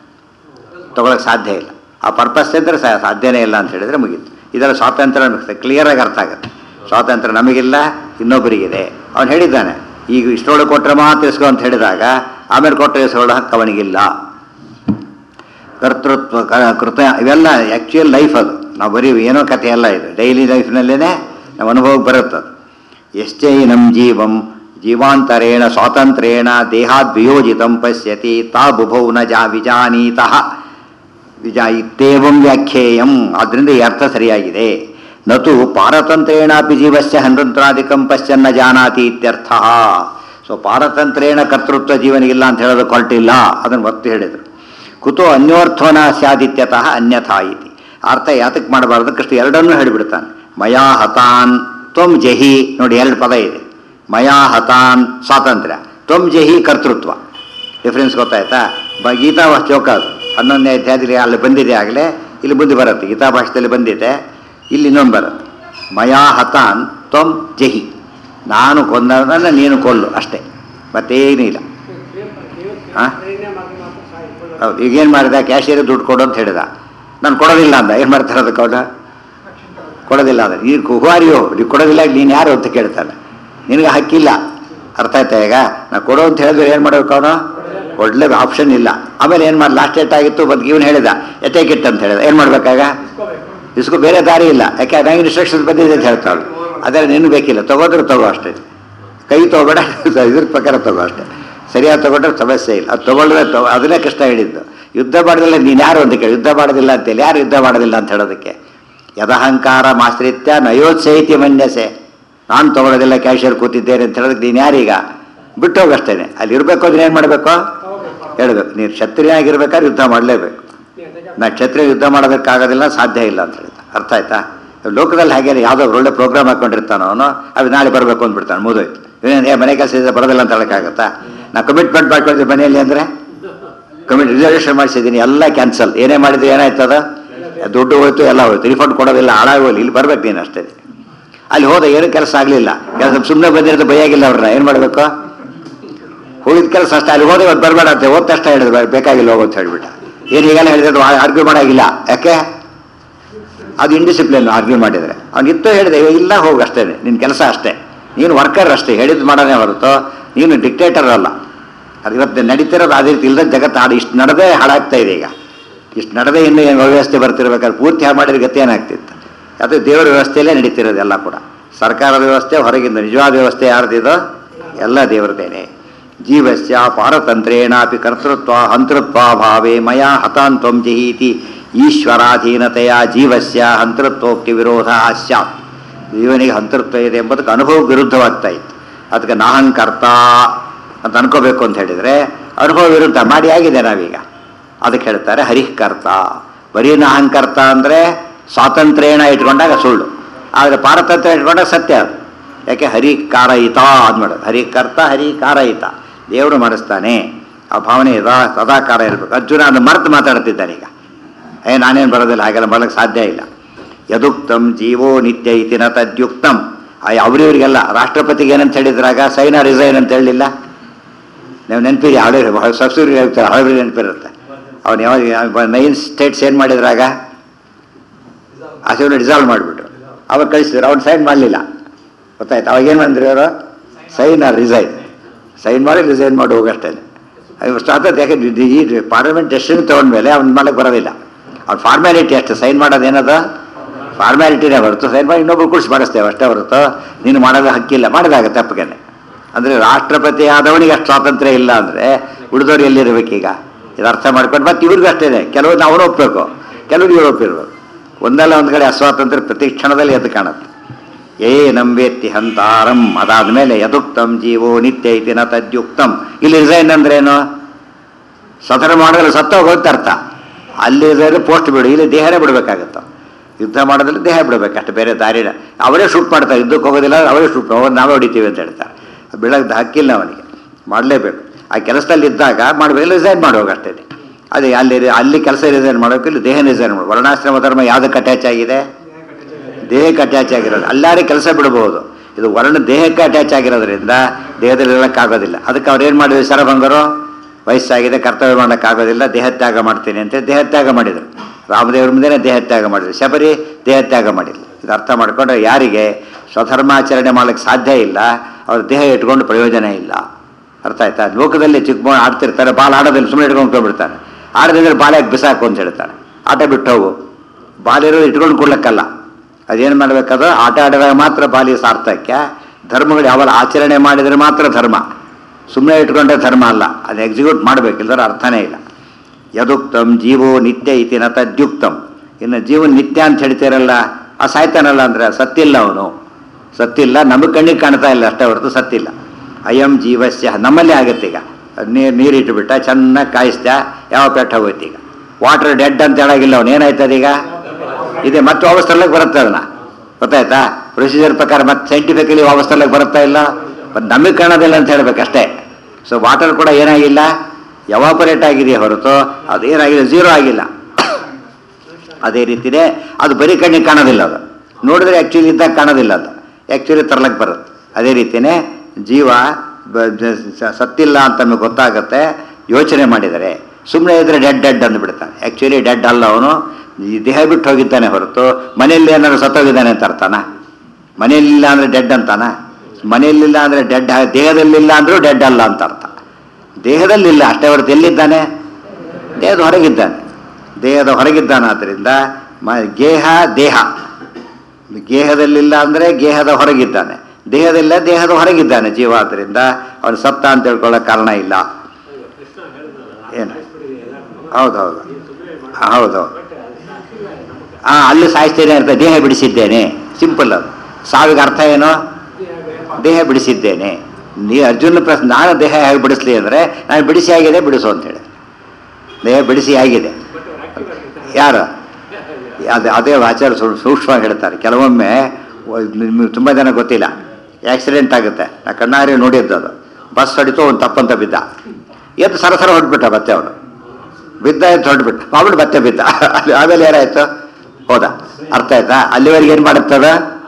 ತಗೊಳಕ್ಕೆ ಸಾಧ್ಯ ಇಲ್ಲ ಆ ಪರ್ಪಸ್ ಇದ್ದರೆ ಸಾ ಸಾಧ್ಯನೇ ಇಲ್ಲ ಅಂತ ಹೇಳಿದ್ರೆ ಮುಗೀತು ಇದರ ಸ್ವಾತಂತ್ರ್ಯ ನಮಗೆ ಕ್ಲಿಯರಾಗಿ ಅರ್ಥ ಆಗುತ್ತೆ ಸ್ವಾತಂತ್ರ್ಯ ನಮಗಿಲ್ಲ ಇನ್ನೊಬ್ಬರಿಗಿದೆ ಅವನು ಹೇಳಿದ್ದಾನೆ ಈಗ ಇಷ್ಟೊಳಗೆ ಕೊಟ್ಟರೆ ಮಾತ್ರ ಇಸ್ಕೊ ಅಂತ ಹೇಳಿದಾಗ ಆಮೇಲೆ ಕೊಟ್ಟರೆ ಇಸ್ಕೊಳ್ಳೋ ಹಕ್ಕು ಅವನಿಗಿಲ್ಲ ಕರ್ತೃತ್ವ ಕ- ಕೃತ ಇವೆಲ್ಲ ಆ್ಯಕ್ಚುಯಲ್ ಲೈಫ್ ಅದು ನಾವು ಬರೀ ಏನೋ ಕಥೆ ಅಲ್ಲ ಇದು ಡೈಲಿ ಲೈಫ್ನಲ್ಲೇ ನಾವು ಅನುಭವಕ್ಕೆ ಬರುತ್ತೆ ಅದು ಎಷ್ಟೇ ನಮ್ಮ ಜೀವಂ ಜೀವಾಂತರೇಣ ಸ್ವಾತಂತ್ರ್ಯೇಣ ದೇಹಾದ್ ವಿಯೋಜಿತಂ ಪಶ್ಯತಿ ತಾ ಬುಭೌ ನ ಜಾ ವಿಜಾನೀತಃ ವಿಜ ಇತ್ತೇವಂ ವ್ಯಾಖ್ಯೇಯಂ ಆದ್ದರಿಂದ ಈ ಅರ್ಥ ಸರಿಯಾಗಿದೆ ನತು ಪಾರತಂತ್ರೇಣಾಪಿ ಜೀವಸ್ಯ ಹನ್ರಂತ್ರಾಧಿಕಂ ಪಶ್ಯನ್ನ ಜಾನಾತಿ ಇತ್ಯರ್ಥ ಸೊ ಪಾರತಂತ್ರೇಣ ಕರ್ತೃತ್ವ ಜೀವನಿಗಿಲ್ಲ ಅಂತ ಹೇಳೋದು ಕೊರಟಿಲ್ಲ ಅದನ್ನು ಒತ್ತು ಹೇಳಿದರು ಕುತೋ ಅನ್ಯೋರ್ಥೋನ ಸ್ಯಾದಿತ್ಯತಃ ಅನ್ಯಥಾ ಇತಿ ಅರ್ಥ ಯಾತಕ್ಕೆ ಮಾಡಬಾರ್ದು ಕೃಷ್ಣ ಎರಡನ್ನೂ ಹೇಳಿಬಿಡ್ತಾನೆ ಮಯಾ ಹತಾನ್ ತ್ವಂ ಜಹಿ ನೋಡಿ ಎರಡು ಪದ ಇದೆ ಮಯಾ ಹತಾನ್ ಸ್ವಾತಂತ್ರ್ಯ ತ್ವಂ ಜಹಿ ಕರ್ತೃತ್ವ ಡಿಫ್ರೆನ್ಸ್ ಗೊತ್ತಾಯ್ತಾ ಬ ಗೀತಾ ಶ್ಲೋಕ ಅದು ಹನ್ನೊಂದನೇ ಅಧ್ಯಾಯದಲ್ಲಿ ಅಲ್ಲಿ ಬಂದಿದೆ ಆಗಲೇ ಇಲ್ಲಿ ಮುಂದೆ ಬರುತ್ತೆ ಗೀತಾ ಭಾಷೆಯಲ್ಲಿ ಬಂದಿದೆ ಇಲ್ಲಿ ಇನ್ನೊಂದು ಬರುತ್ತೆ ಮಯಾ ಹತಾನ್ ತ್ವಂ ಜಹಿ ನಾನು ಕೊಂದವನನ್ನ ನೀನು ಕೊಲ್ಲು ಅಷ್ಟೇ ಮತ್ತೇನೂ ಇಲ್ಲ ಹಾಂ ಹೌದು ಈಗೇನು ಮಾಡಿದ ಕ್ಯಾಶಿಯರ್ ದುಡ್ಡು ಕೊಡು ಅಂತ ಹೇಳಿದ ನಾನು ಕೊಡೋದಿಲ್ಲ ಅಂದ ಏನು ಮಾಡ್ತಾರೆ ಅದಕ್ಕೆ ಅವನು ಕೊಡೋದಿಲ್ಲ ಅಂದ್ರೆ ನೀನು ಕುಹುವಾರಿಯೋ ನೀವು ಕೊಡೋದಿಲ್ಲ ನೀನು ಯಾರು ಅಂತ ಕೇಳ್ತಾನೆ ನಿನಗೆ ಹಕ್ಕಿಲ್ಲ ಅರ್ಥ ಆಯ್ತಾ ಈಗ ನಾ ಕೊಡು ಅಂತ ಹೇಳಿದ್ರೆ ಏನು ಮಾಡಬೇಕು ಅವನು ಕೊಡ್ಲೇ ಆಪ್ಷನ್ ಇಲ್ಲ ಆಮೇಲೆ ಏನು ಮಾಡಿ ಲಾಸ್ಟ್ ಡೇಟ್ ಆಗಿತ್ತು ಬಂದು ಇವನು ಹೇಳಿದ ಎತ್ತೇಕಿಟ್ಟು ಅಂತ ಹೇಳಿದ ಏನು ಮಾಡ್ಬೇಕಾಗ ಇಸ್ಕೊ ಬೇರೆ ದಾರಿ ಇಲ್ಲ ಯಾಕೆ ನನಗೆ ಇನ್ಸ್ಟ್ರಕ್ಷನ್ಸ್ ಬಂದಿದೆ ಅಂತ ಹೇಳ್ತಾಳು ಆದರೆ ನಿನ್ನ ಬೇಕಿಲ್ಲ ತಗೋದ್ರೆ ತಗೋ ಅಷ್ಟೇ ಕೈ ತಗೋಬೇಡ ಇದ್ರ ಪ್ರಕಾರ ತಗೋ ಅಷ್ಟೇ ಸರಿಯಾಗಿ ತಗೊಂಡ್ರೆ ಸಮಸ್ಯೆ ಇಲ್ಲ ಅದು ತಗೊಳ್ಳಿದ್ರೆ ತಗೋ ಅದನ್ನೇ ಕಷ್ಟ ಹೇಳಿದ್ದು ಯುದ್ಧ ಮಾಡೋದಿಲ್ಲ ನೀನು ಯಾರು ಅಂತ ಕೇಳಿ ಯುದ್ಧ ಮಾಡೋದಿಲ್ಲ ಅಂತೇಳಿ ಯಾರು ಯುದ್ಧ ಮಾಡೋದಿಲ್ಲ ಅಂತ ಹೇಳೋದಕ್ಕೆ ಯದಹಂಕಾರ ಮಾಶ್ರಿತ್ಯ ನಯೋತ್ಸೈತಿ ಮನ್ಯಸೆ ನಾನು ತಗೊಳ್ಳೋದಿಲ್ಲ ಕ್ಯಾಶಿಯರ್ ಕೂತಿದ್ದೇನೆ ಅಂತ ಹೇಳೋದಕ್ಕೆ ನೀನು ಯಾರೀಗ ಬಿಟ್ಟು ಹೋಗಷ್ಟೇನೆ ಅಲ್ಲಿ ಇರಬೇಕು ಅಂದ್ರೆ ಏನು ಮಾಡಬೇಕು ಹೇಳಬೇಕು ನೀನು ಕ್ಷತ್ರಿಯಾಗಿರ್ಬೇಕಾದ್ರೆ ಯುದ್ಧ ಮಾಡಲೇಬೇಕು ನಾ ಕ್ಷತ್ರಿಯ ಯುದ್ಧ ಮಾಡೋದಕ್ಕಾಗೋದಿಲ್ಲ ಸಾಧ್ಯ ಇಲ್ಲ ಅಂತ ಹೇಳಿದ ಅರ್ಥ ಆಯ್ತಾ ಲೋಕದಲ್ಲಿ ಹಾಗೆ ಯಾವುದೋ ಒಳ್ಳೆ ಪ್ರೋಗ್ರಾಮ್ ಹಾಕೊಂಡಿರ್ತಾನೋ ಅವನು ಅದು ನಾಳೆ ಬರಬೇಕು ಅಂದ್ಬಿಡ್ತಾನೆ ಮುಗಿದೋಯ್ತು ಇವನೇನು ಏ ಮನೆ ಕೆಲಸ ಇದೆ ಬರೋದಿಲ್ಲ ಅಂತ ಹೇಳೋಕ್ಕಾಗತ್ತಾ ನಾ ಕಮಿಟ್ಮೆಂಟ್ ಮಾಡ್ಕೊಳ್ತೀವಿ ಮನೆಯಲ್ಲಿ ಅಂದರೆ ಕಮಿಟ್ ರಿಸರ್ವೇಷನ್ ಮಾಡಿಸಿದ್ದೀನಿ ಎಲ್ಲ ಕ್ಯಾನ್ಸಲ್ ಏನೇ ಮಾಡಿದ್ರೆ ಏನಾಯ್ತು ಅದು ದುಡ್ಡು ಹೋಯ್ತು ಎಲ್ಲ ಹೋಯ್ತು ರಿಫಂಡ್ ಕೊಡೋದಿಲ್ಲ ಹಾಳಾಗಿ ಹೋಗ್ಲಿ ಇಲ್ಲಿ ಬರ್ಬೇಕು ನೀನು ಅಷ್ಟೇ ಅಲ್ಲಿ ಹೋದ ಏನು ಕೆಲಸ ಆಗಲಿಲ್ಲ ಕೆಲಸ ಸುಮ್ಮನೆ ಬಂದಿರೋದು ಭಯಾಗಿಲ್ಲ ಅವ್ರನ್ನ ಏನು ಮಾಡಬೇಕು ಹೋಗಿದ ಕೆಲಸ ಅಷ್ಟೇ ಅಲ್ಲಿ ಹೋದ್ರೆ ಇವತ್ತು ಬರಬೇಡ ಅಂತ ಓದ್ ತಕ್ಷಣ ಹೇಳಿದ್ರು ಬೇ- ಬೇಕಾಗಿಲ್ಲ ಹೋಗು ಅಂತ ಹೇಳ್ಬಿಟ್ಟ ಏನು ಈಗಲೇ ಹೇಳಿದ್ರು ಆರ್ಗ್ಯೂ ಮಾಡೋಗಿಲ್ಲ ಯಾಕೆ ಅದು ಇಂಡಿಸಿಪ್ಲಿನ್ ಆರ್ಗ್ಯೂ ಮಾಡಿದರೆ ಅವನಿತ್ತು ಹೇಳಿದೆ "ಇವಾಗ ಇಲ್ಲ ಹೋಗು ಅಷ್ಟೇ ನಿನ್ನ ಕೆಲಸ ಅಷ್ಟೇ ನೀನು ವರ್ಕರ್ ಅಷ್ಟೇ ಹೇಳಿದ್ದು ಮಾಡೋದೇ ಹೊರತು ನೀನು ಡಿಕ್ಟೇಟರ್ ಅಲ್ಲ ಅದು ಇವತ್ತು ನಡೀತಿರೋದು ಅದೇ ರೀತಿ ಇಲ್ಲದ ಜಗತ್ತು ಆಡು ಇಷ್ಟು ನಡೆದೇ ಹಾಳಾಗ್ತಾ ಇದೆ ಈಗ ಇಷ್ಟು ನಡೆದೇ ಇನ್ನೂ ಏನು ವ್ಯವಸ್ಥೆ ಬರ್ತಿರ್ಬೇಕಾದ್ರೆ ಪೂರ್ತಿ ಹಾಳು ಮಾಡಿದ್ರೆ ಗತಿ ಏನಾಗ್ತಿತ್ತು ಅದು ದೇವರ ವ್ಯವಸ್ಥೆಯಲ್ಲೇ ನಡೀತಿರೋದು ಎಲ್ಲ ಕೂಡ ಸರ್ಕಾರದ ವ್ಯವಸ್ಥೆ ಹೊರಗಿಂದ ನಿಜವಾದ ವ್ಯವಸ್ಥೆ ಯಾರ್ದಿದೋ ಎಲ್ಲ ದೇವರದೇನೆ ಜೀವಸ್ಯ ಪಾರತಂತ್ರೇಣಾಪಿ ಕರ್ತೃತ್ವ ಹಂತೃತ್ವ ಭಾವೇ ಮಯಾ ಹತಾನ್ ತ್ವಂ ಜಹೀತಿ ಈಶ್ವರಾಧೀನತೆಯ ಜೀವಸ್ಯ ಹಂತೃತ್ವೋಕ್ತಿ ವಿರೋಧ ಸ್ಯಾತ್ ಜೀವನಿಗೆ ಹಂತೃತ್ವ ಇದೆ ಎಂಬುದಕ್ಕೆ ಅನುಭವ ವಿರುದ್ಧವಾಗ್ತಾ ಇತ್ತು ಅದಕ್ಕೆ ನಾಹಂಕರ್ತ ಅಂತ ಅನ್ಕೋಬೇಕು ಅಂತ ಹೇಳಿದರೆ ಅನುಭವ ವಿರುದ್ಧ ಮಾಡಿ ಆಗಿದೆ ನಾವೀಗ ಅದಕ್ಕೆ ಹೇಳ್ತಾರೆ ಹರಿಃಕರ್ತ ಬರೀ ನಾಹಂಕರ್ತ ಅಂದರೆ ಸ್ವಾತಂತ್ರ್ಯೇಣ ಇಟ್ಕೊಂಡಾಗ ಸುಳ್ಳು ಆದರೆ ಪಾರತಂತ್ರ್ಯ ಇಟ್ಕೊಂಡಾಗ ಸತ್ಯ ಅದು ಯಾಕೆ ಹರಿ ಕಾರಯಿತ ಅಂದ್ಮಾಡೋದು ಹರಿ ಕರ್ತ ಹರಿ ಕಾರಯಿತ ದೇವರು ಮಾಡಿಸ್ತಾನೆ ಆ ಭಾವನೆ ಯದಾ ಸದಾಕಾರ ಇರಬೇಕು ಅರ್ಜುನ ಅದನ್ನು ಮರೆತು ಮಾತಾಡ್ತಿದ್ದಾನೆ ಈಗ ಏ ನಾನೇನು ಬರೋದಿಲ್ಲ ಹಾಗೆಲ್ಲ ಬರೋಕ್ಕೆ ಸಾಧ್ಯ ಇಲ್ಲ ಯದುಕ್ತಂ ಜೀವೋ ನಿತ್ಯ ಇತಿ ನ ತದ್ಯುಕ್ತಂ ಅವರಿವರಿಗೆಲ್ಲ ರಾಷ್ಟ್ರಪತಿಗೆ ಏನಂತ ಹೇಳಿದ್ರಾಗ ಸೈನ ರಿಸೈನ್ ಅಂತ ಹೇಳಲಿಲ್ಲ ನೀವು ನೆನಪಿರಿ ಹಳೆ ಸಬ್ಸಿಡಿ ಹೇಳ್ತಾರೆ ಹಳೆ ನೆನಪಿರುತ್ತೆ ಅವನು ಯಾವಾಗ ನೈನ್ ಸ್ಟೇಟ್ಸ್ ಏನು ಮಾಡಿದ್ರಾಗ ಅಸೆಂಬ್ಲಿ ಡಿಸಾಲ್ವ್ ಮಾಡಿಬಿಟ್ರು ಅವಾಗ ಕಳಿಸಿದ್ರು ಅವ್ನು ಸೈನ್ ಮಾಡಲಿಲ್ಲ ಗೊತ್ತಾಯ್ತು ಅವಾಗ ಏನು ಮಾಡಿದ್ರು ಅವರು ಸೈನ್ ಆರ್ ರಿಸೈನ್ ಸೈನ್ ಮಾಡಿ ರಿಸೈನ್ ಮಾಡಿ ಹೋಗಷ್ಟೇ ಸ್ಟಾರ್ಟ್ ಯಾಕೆ ಈ ಪಾರ್ಲಿಮೆಂಟ್ ಡೆಸಿಷನ್ ತೊಗೊಂಡ್ಮೇಲೆ ಅವ್ನ ಮಾಡಕ್ಕೆ ಬರೋದಿಲ್ಲ ಅವ್ನು ಫಾರ್ಮ್ಯಾಲಿಟಿ ಅಷ್ಟೇ ಸೈನ್ ಮಾಡೋದು ಏನದು ಫಾರ್ಮ್ಯಾಲಿಟಿನೇ ಹೊರತು ಸೈನ್ ಮಾಡಿ ಇನ್ನೊಬ್ರು ಕುಡಿಸಿ ಮಾಡಿಸ್ತೇವೆ ಅಷ್ಟೇ ಹೊರತು ನೀನು ಮಾಡೋದು ಹಕ್ಕಿಲ್ಲ ಮಾಡಿದಾಗ ತಪ್ಪಗೇನೆ ಅಂದರೆ ರಾಷ್ಟ್ರಪತಿ ಆದವನಿಗೆ ಅಷ್ಟು ಸ್ವಾತಂತ್ರ್ಯ ಇಲ್ಲ ಅಂದರೆ ಉಳಿದವ್ರು ಎಲ್ಲಿರ್ಬೇಕೀಗ ಇದು ಅರ್ಥ ಮಾಡ್ಕೊಂಡು ಮತ್ತೆ ಇವ್ರಿಗೂ ಅಷ್ಟೇ ಕೆಲವು ನಾವು ಒಪ್ಪಬೇಕು ಕೆಲವ್ರಿಗೆ ಇವ್ರು ಒಪ್ಪಿರ್ಬೇಕು ಒಂದಲ್ಲ ಒಂದು ಕಡೆ ಅಸ್ವಾತಂತ್ರ್ಯ ಪ್ರತಿ ಕ್ಷಣದಲ್ಲಿ ಎದ್ದು ಕಾಣುತ್ತೆ ಏ ನಂಬೇತ್ತಿ ಹಂತಾರಂ ಅದಾದ್ಮೇಲೆ ಯದುಕ್ತಂ ಜೀವೋ ನಿತ್ಯ ಇತಿ ನ ತದ್ಯುಕ್ತಂ ಇಲ್ಲಿ ರಿಸೈನ್ ಅಂದ್ರೇನು ಸ್ವತಂತ್ರ ಮಾಡಿದ್ರೆ ಸತ್ತೋಗೋದು ಅರ್ಥ ಅಲ್ಲಿ ಪೋಸ್ಟ್ ಬಿಡು ಇಲ್ಲಿ ದೇಹನೇ ಬಿಡಬೇಕಾಗತ್ತ ಯುದ್ಧ ಮಾಡೋದ್ರಲ್ಲಿ ದೇಹ ಬಿಡಬೇಕು ಅಷ್ಟು ಬೇರೆ ದಾರಿನ ಅವರೇ ಶೂಟ್ ಮಾಡ್ತಾರೆ ಯುದ್ಧಕ್ಕೆ ಹೋಗೋದಿಲ್ಲ ಅವರೇ ಶೂಟ್ ಹೋಗೋದು ನಾವೇ ಹೊಡಿತೀವಿ ಅಂತ ಹೇಳ್ತಾರೆ ಬಿಡೋದು ಹಕ್ಕಿಲ್ಲ ಅವನಿಗೆ ಮಾಡಲೇಬೇಕು ಆ ಕೆಲಸದಲ್ಲಿ ಇದ್ದಾಗ ಮಾಡಬೇಕು ರಿಸೈನ್ ಮಾಡುವಾಗ ಅಷ್ಟೇ ಅದೇ ಅಲ್ಲಿ ಅಲ್ಲಿ ಕೆಲಸ ರಿಸೈನ್ ಮಾಡಬೇಕು ಇಲ್ಲಿ ದೇಹ ರಿಸೈನ್ ಮಾಡಬೇಕು ವರ್ಣಾಶ್ರಮ ಧರ್ಮ ಯಾವುದಕ್ಕೆ ಅಟ್ಯಾಚ್ ಆಗಿದೆ ದೇಹಕ್ಕೆ ಅಟ್ಯಾಚ್ ಆಗಿರೋದು ಅಲ್ಲಾರೆ ಕೆಲಸ ಬಿಡಬಹುದು ಇದು ವರ್ಣ ದೇಹಕ್ಕೆ ಅಟ್ಯಾಚ್ ಆಗಿರೋದ್ರಿಂದ ದೇಹದಲ್ಲಿ ಇರೋಕ್ಕಾಗೋದಿಲ್ಲ ಅದಕ್ಕೆ ಅವ್ರು ಏನು ಮಾಡಿದ್ರು ಶರಭಂಗರು ವಯಸ್ಸಾಗಿದೆ ಕರ್ತವ್ಯ ಮಾಡೋಕ್ಕಾಗೋದಿಲ್ಲ ದೇಹತ್ಯಾಗ ಮಾಡ್ತೀನಿ ಅಂತ ದೇಹತ್ಯಾಗ ಮಾಡಿದರು ರಾಮದೇವ್ರ ಮುಂದೆನೇ ದೇಹತ್ಯಾಗ ಮಾಡಿದ್ರು ಶಬರಿ ದೇಹತ್ಯಾಗ ಮಾಡಿಲ್ಲ ಇದು ಅರ್ಥ ಮಾಡಿಕೊಂಡ್ರೆ ಯಾರಿಗೆ ಸ್ವಧರ್ಮಾಚರಣೆ ಮಾಡೋಕ್ಕೆ ಸಾಧ್ಯ ಇಲ್ಲ ಅವ್ರ ದೇಹ ಇಟ್ಕೊಂಡು ಪ್ರಯೋಜನ ಇಲ್ಲ ಅರ್ಥ ಆಯ್ತಾ ಲೋಕದಲ್ಲಿ ಚಿಕ್ಕ ಮಗು ಆಡ್ತಿರ್ತಾರೆ ಬಾಲ್ ಆಡೋದಿಲ್ಲ ಸುಮ್ಮನೆ ಇಟ್ಕೊಂಡು ಹೋಗ್ಬಿಡ್ತಾನೆ ಆಡದಿದ್ರೆ ಬಾಲ್ಯಾಗ ಬಿಸಾಕು ಅಂತ ಹೇಳ್ತಾರೆ ಆಟ ಬಿಟ್ಟು ಹೋಗು ಬಾಲಿರೋ ಇಟ್ಕೊಂಡು ಕೊಡ್ಲಿಕ್ಕಲ್ಲ ಅದೇನು ಮಾಡಬೇಕದು ಆಟ ಆಡಿದಾಗ ಮಾತ್ರ ಬಾಲಿ ಸಾರ್ಥಕ್ಯ ಧರ್ಮಗಳು ಯಾವಾಗ ಆಚರಣೆ ಮಾಡಿದರೆ ಮಾತ್ರ ಧರ್ಮ ಸುಮ್ಮನೆ ಇಟ್ಕೊಂಡ್ರೆ ಧರ್ಮ ಅಲ್ಲ ಅದು ಎಕ್ಸಿಕ್ಯೂಟ್ ಮಾಡಬೇಕಿಲ್ಲದ್ರೆ ಅರ್ಥನೇ ಇಲ್ಲ ಯದುಕ್ತಂ ಜೀವೋ ನಿತ್ಯ ಇತಿ ನ ತದ್ಯುಕ್ತಂ ಇನ್ನು ಜೀವನ್ ನಿತ್ಯ ಅಂತ ಹೇಳ್ತೀರಲ್ಲ ಆ ಸಾಯ್ತಾನಲ್ಲ ಅಂದರೆ ಸತ್ತಿಲ್ಲ ಅವನು ಸತ್ತಿಲ್ಲ ನಮಗೆ ಕಣ್ಣಿಗೆ ಕಾಣ್ತಾ ಇಲ್ಲ ಅಷ್ಟೇ ಹೊರತು ಸತ್ತಿಲ್ಲ ಅಯಂ ಜೀವಸ್ಯ ನಮ್ಮಲ್ಲೇ ಆಗುತ್ತೆ ಈಗ ನೀರು ನೀರಿಟ್ಟುಬಿಟ್ಟ ಚೆನ್ನಾಗಿ ಕಾಯಿಸ್ದ ಯಾವ ಪೆಟ್ಟ ಹೋಯ್ತು ಈಗ ವಾಟರ್ ಡೆಡ್ ಅಂತ ಹೇಳಾಗಿಲ್ಲ ಅವನು ಏನಾಯ್ತದ ಈಗ ಇದೆ ಮತ್ತೆ ವಾಪಸ್ ತರ್ಲಕ್ಕೆ ಬರುತ್ತೆ ಅದನ್ನ ಗೊತ್ತಾಯ್ತಾ ಪ್ರೊಸೀಜರ್ ಪ್ರಕಾರ ಮತ್ತೆ ಸೈಂಟಿಫಿಕಲಿ ವಾಪಸ್ ತರ್ಲಕ್ಕೆ ಬರುತ್ತಾ ಇಲ್ಲ ಮತ್ತೆ ನಮಗೆ ಕಾಣೋದಿಲ್ಲ ಅಂತ ಹೇಳ್ಬೇಕಷ್ಟೇ ಸೊ ವಾಟರ್ ಕೂಡ ಏನಾಗಿಲ್ಲ ಎವಾಪರೇಟ್ ಆಗಿದೆ ಹೊರತು ಅದೇನಾಗಿದೆ ಝೀರೋ ಆಗಿಲ್ಲ ಅದೇ ರೀತಿನೇ ಅದು ಬರೀ ಕಣ್ಣಿಗೆ ಕಾಣೋದಿಲ್ಲ ಅದು ನೋಡಿದ್ರೆ ಆ್ಯಕ್ಚುಲಿ ಇದ್ದಾಗ ಕಾಣೋದಿಲ್ಲ ಅದು ಆ್ಯಕ್ಚುಲಿ ತರ್ಲಕ್ಕೆ ಬರುತ್ತೆ ಅದೇ ರೀತಿಯೇ ಜೀವ ಬ- ಜ- ಸ- ಸತ್ತಿಲ್ಲ ಅಂತ ನಮಗೆ ಗೊತ್ತಾಗುತ್ತೆ ಯೋಚನೆ ಮಾಡಿದರೆ ಸುಮ್ಮನೆ ಇದ್ರೆ ಡೆಡ್ ಡೆಡ್ ಅಂದ್ಬಿಡ್ತಾನೆ ಆ್ಯಕ್ಚುಲಿ ಡೆಡ್ ಅಲ್ಲ ಅವನು ಈ ದೇಹ ಬಿಟ್ಟು ಹೋಗಿದ್ದಾನೆ ಹೊರತು ಮನೆಯಲ್ಲಿ ಏನಾದ್ರು ಸತ್ತೋಗಿದ್ದಾನೆ ಅಂತ ಅರ್ಥನ ಮನೆಯಲ್ಲಿಲ್ಲ ಅಂದರೆ ಡೆಡ್ ಅಂತಾನ ಮನೆಯಲ್ಲಿಲ್ಲ ಅಂದರೆ ಡೆಡ್ ದೇಹದಲ್ಲಿಲ್ಲ ಅಂದರೂ ಡೆಡ್ ಅಲ್ಲ ಅಂತ ಅರ್ಥ ದೇಹದಲ್ಲಿಲ್ಲ ಅಷ್ಟೇ ಹೊರತು ಎಲ್ಲಿದ್ದಾನೆ ದೇಹದ ಹೊರಗಿದ್ದಾನೆ ದೇಹದ ಹೊರಗಿದ್ದಾನಾದ್ದರಿಂದ ಮ ಗೇಹ ದೇಹ ಗೇಹದಲ್ಲಿಲ್ಲ ಅಂದರೆ ಗೇಹದ ಹೊರಗಿದ್ದಾನೆ ದೇಹದಲ್ಲ ದೇಹದ ಹೊರಗಿದ್ದಾನೆ ಜೀವ ಆದ್ದರಿಂದ ಅವನು ಸತ್ತ ಅಂತ ಹೇಳ್ಕೊಳ್ಳೋ ಕಾರಣ ಇಲ್ಲ ಏನು ಹೌದೌದು ಹೌದೌದು ಆ ಅಲ್ಲಿ ಸಾಯಿಸ್ತೇನೆ ಅಂತ ದೇಹ ಬಿಡಿಸಿದ್ದೇನೆ ಸಿಂಪಲ್ ಅದು ಸಾವಿಗೆ ಅರ್ಥ ಏನು ದೇಹ ಬಿಡಿಸಿದ್ದೇನೆ ನೀ ಅರ್ಜುನ ಪ್ರಶ್ನೆ ನಾನು ದೇಹ ಹೇಗೆ ಬಿಡಿಸ್ಲಿ ಅಂದರೆ ನಾನು ಬಿಡಿಸಿ ಆಗಿದೆ ಬಿಡಿಸು ಅಂತೇಳಿ ದೇಹ ಬಿಡಿಸಿ ಆಗಿದೆ ಯಾರು ಅದು ಅದೇ ಆಚಾರ್ಯ ಸೂ- ಸೂಕ್ಷ್ಮವಾಗಿ ಹೇಳ್ತಾರೆ ಕೆಲವೊಮ್ಮೆ ತುಂಬ ಜನ ಗೊತ್ತಿಲ್ಲ ಆಕ್ಸಿಡೆಂಟ್ ಆಗುತ್ತೆ ನಾ ಕಣ್ಣಾರೆ ನೋಡಿದ್ದು ಅದು ಬಸ್ ಹೊಡಿತು ಒಂದು ತಪ್ಪಂತ ಬಿದ್ದ ಎದ್ದು ಸರಸರ ಹೊಡ್ಬಿಟ್ಟ ಮತ್ತೆ ಅವನು ಬಿದ್ದ ಎದ್ದು ಹೊಡ್ಬಿಟ್ಟು ಮಾಮೂಲಿ ಮತ್ತೆ ಬಿದ್ದ ಅಲ್ಲಿ ಆಮೇಲೆ ಏನಾಯ್ತು ಹೋದ ಅರ್ಥ ಆಯ್ತಾ ಅಲ್ಲಿವರೆಗೆ ಏನು ಮಾಡುತ್ತದ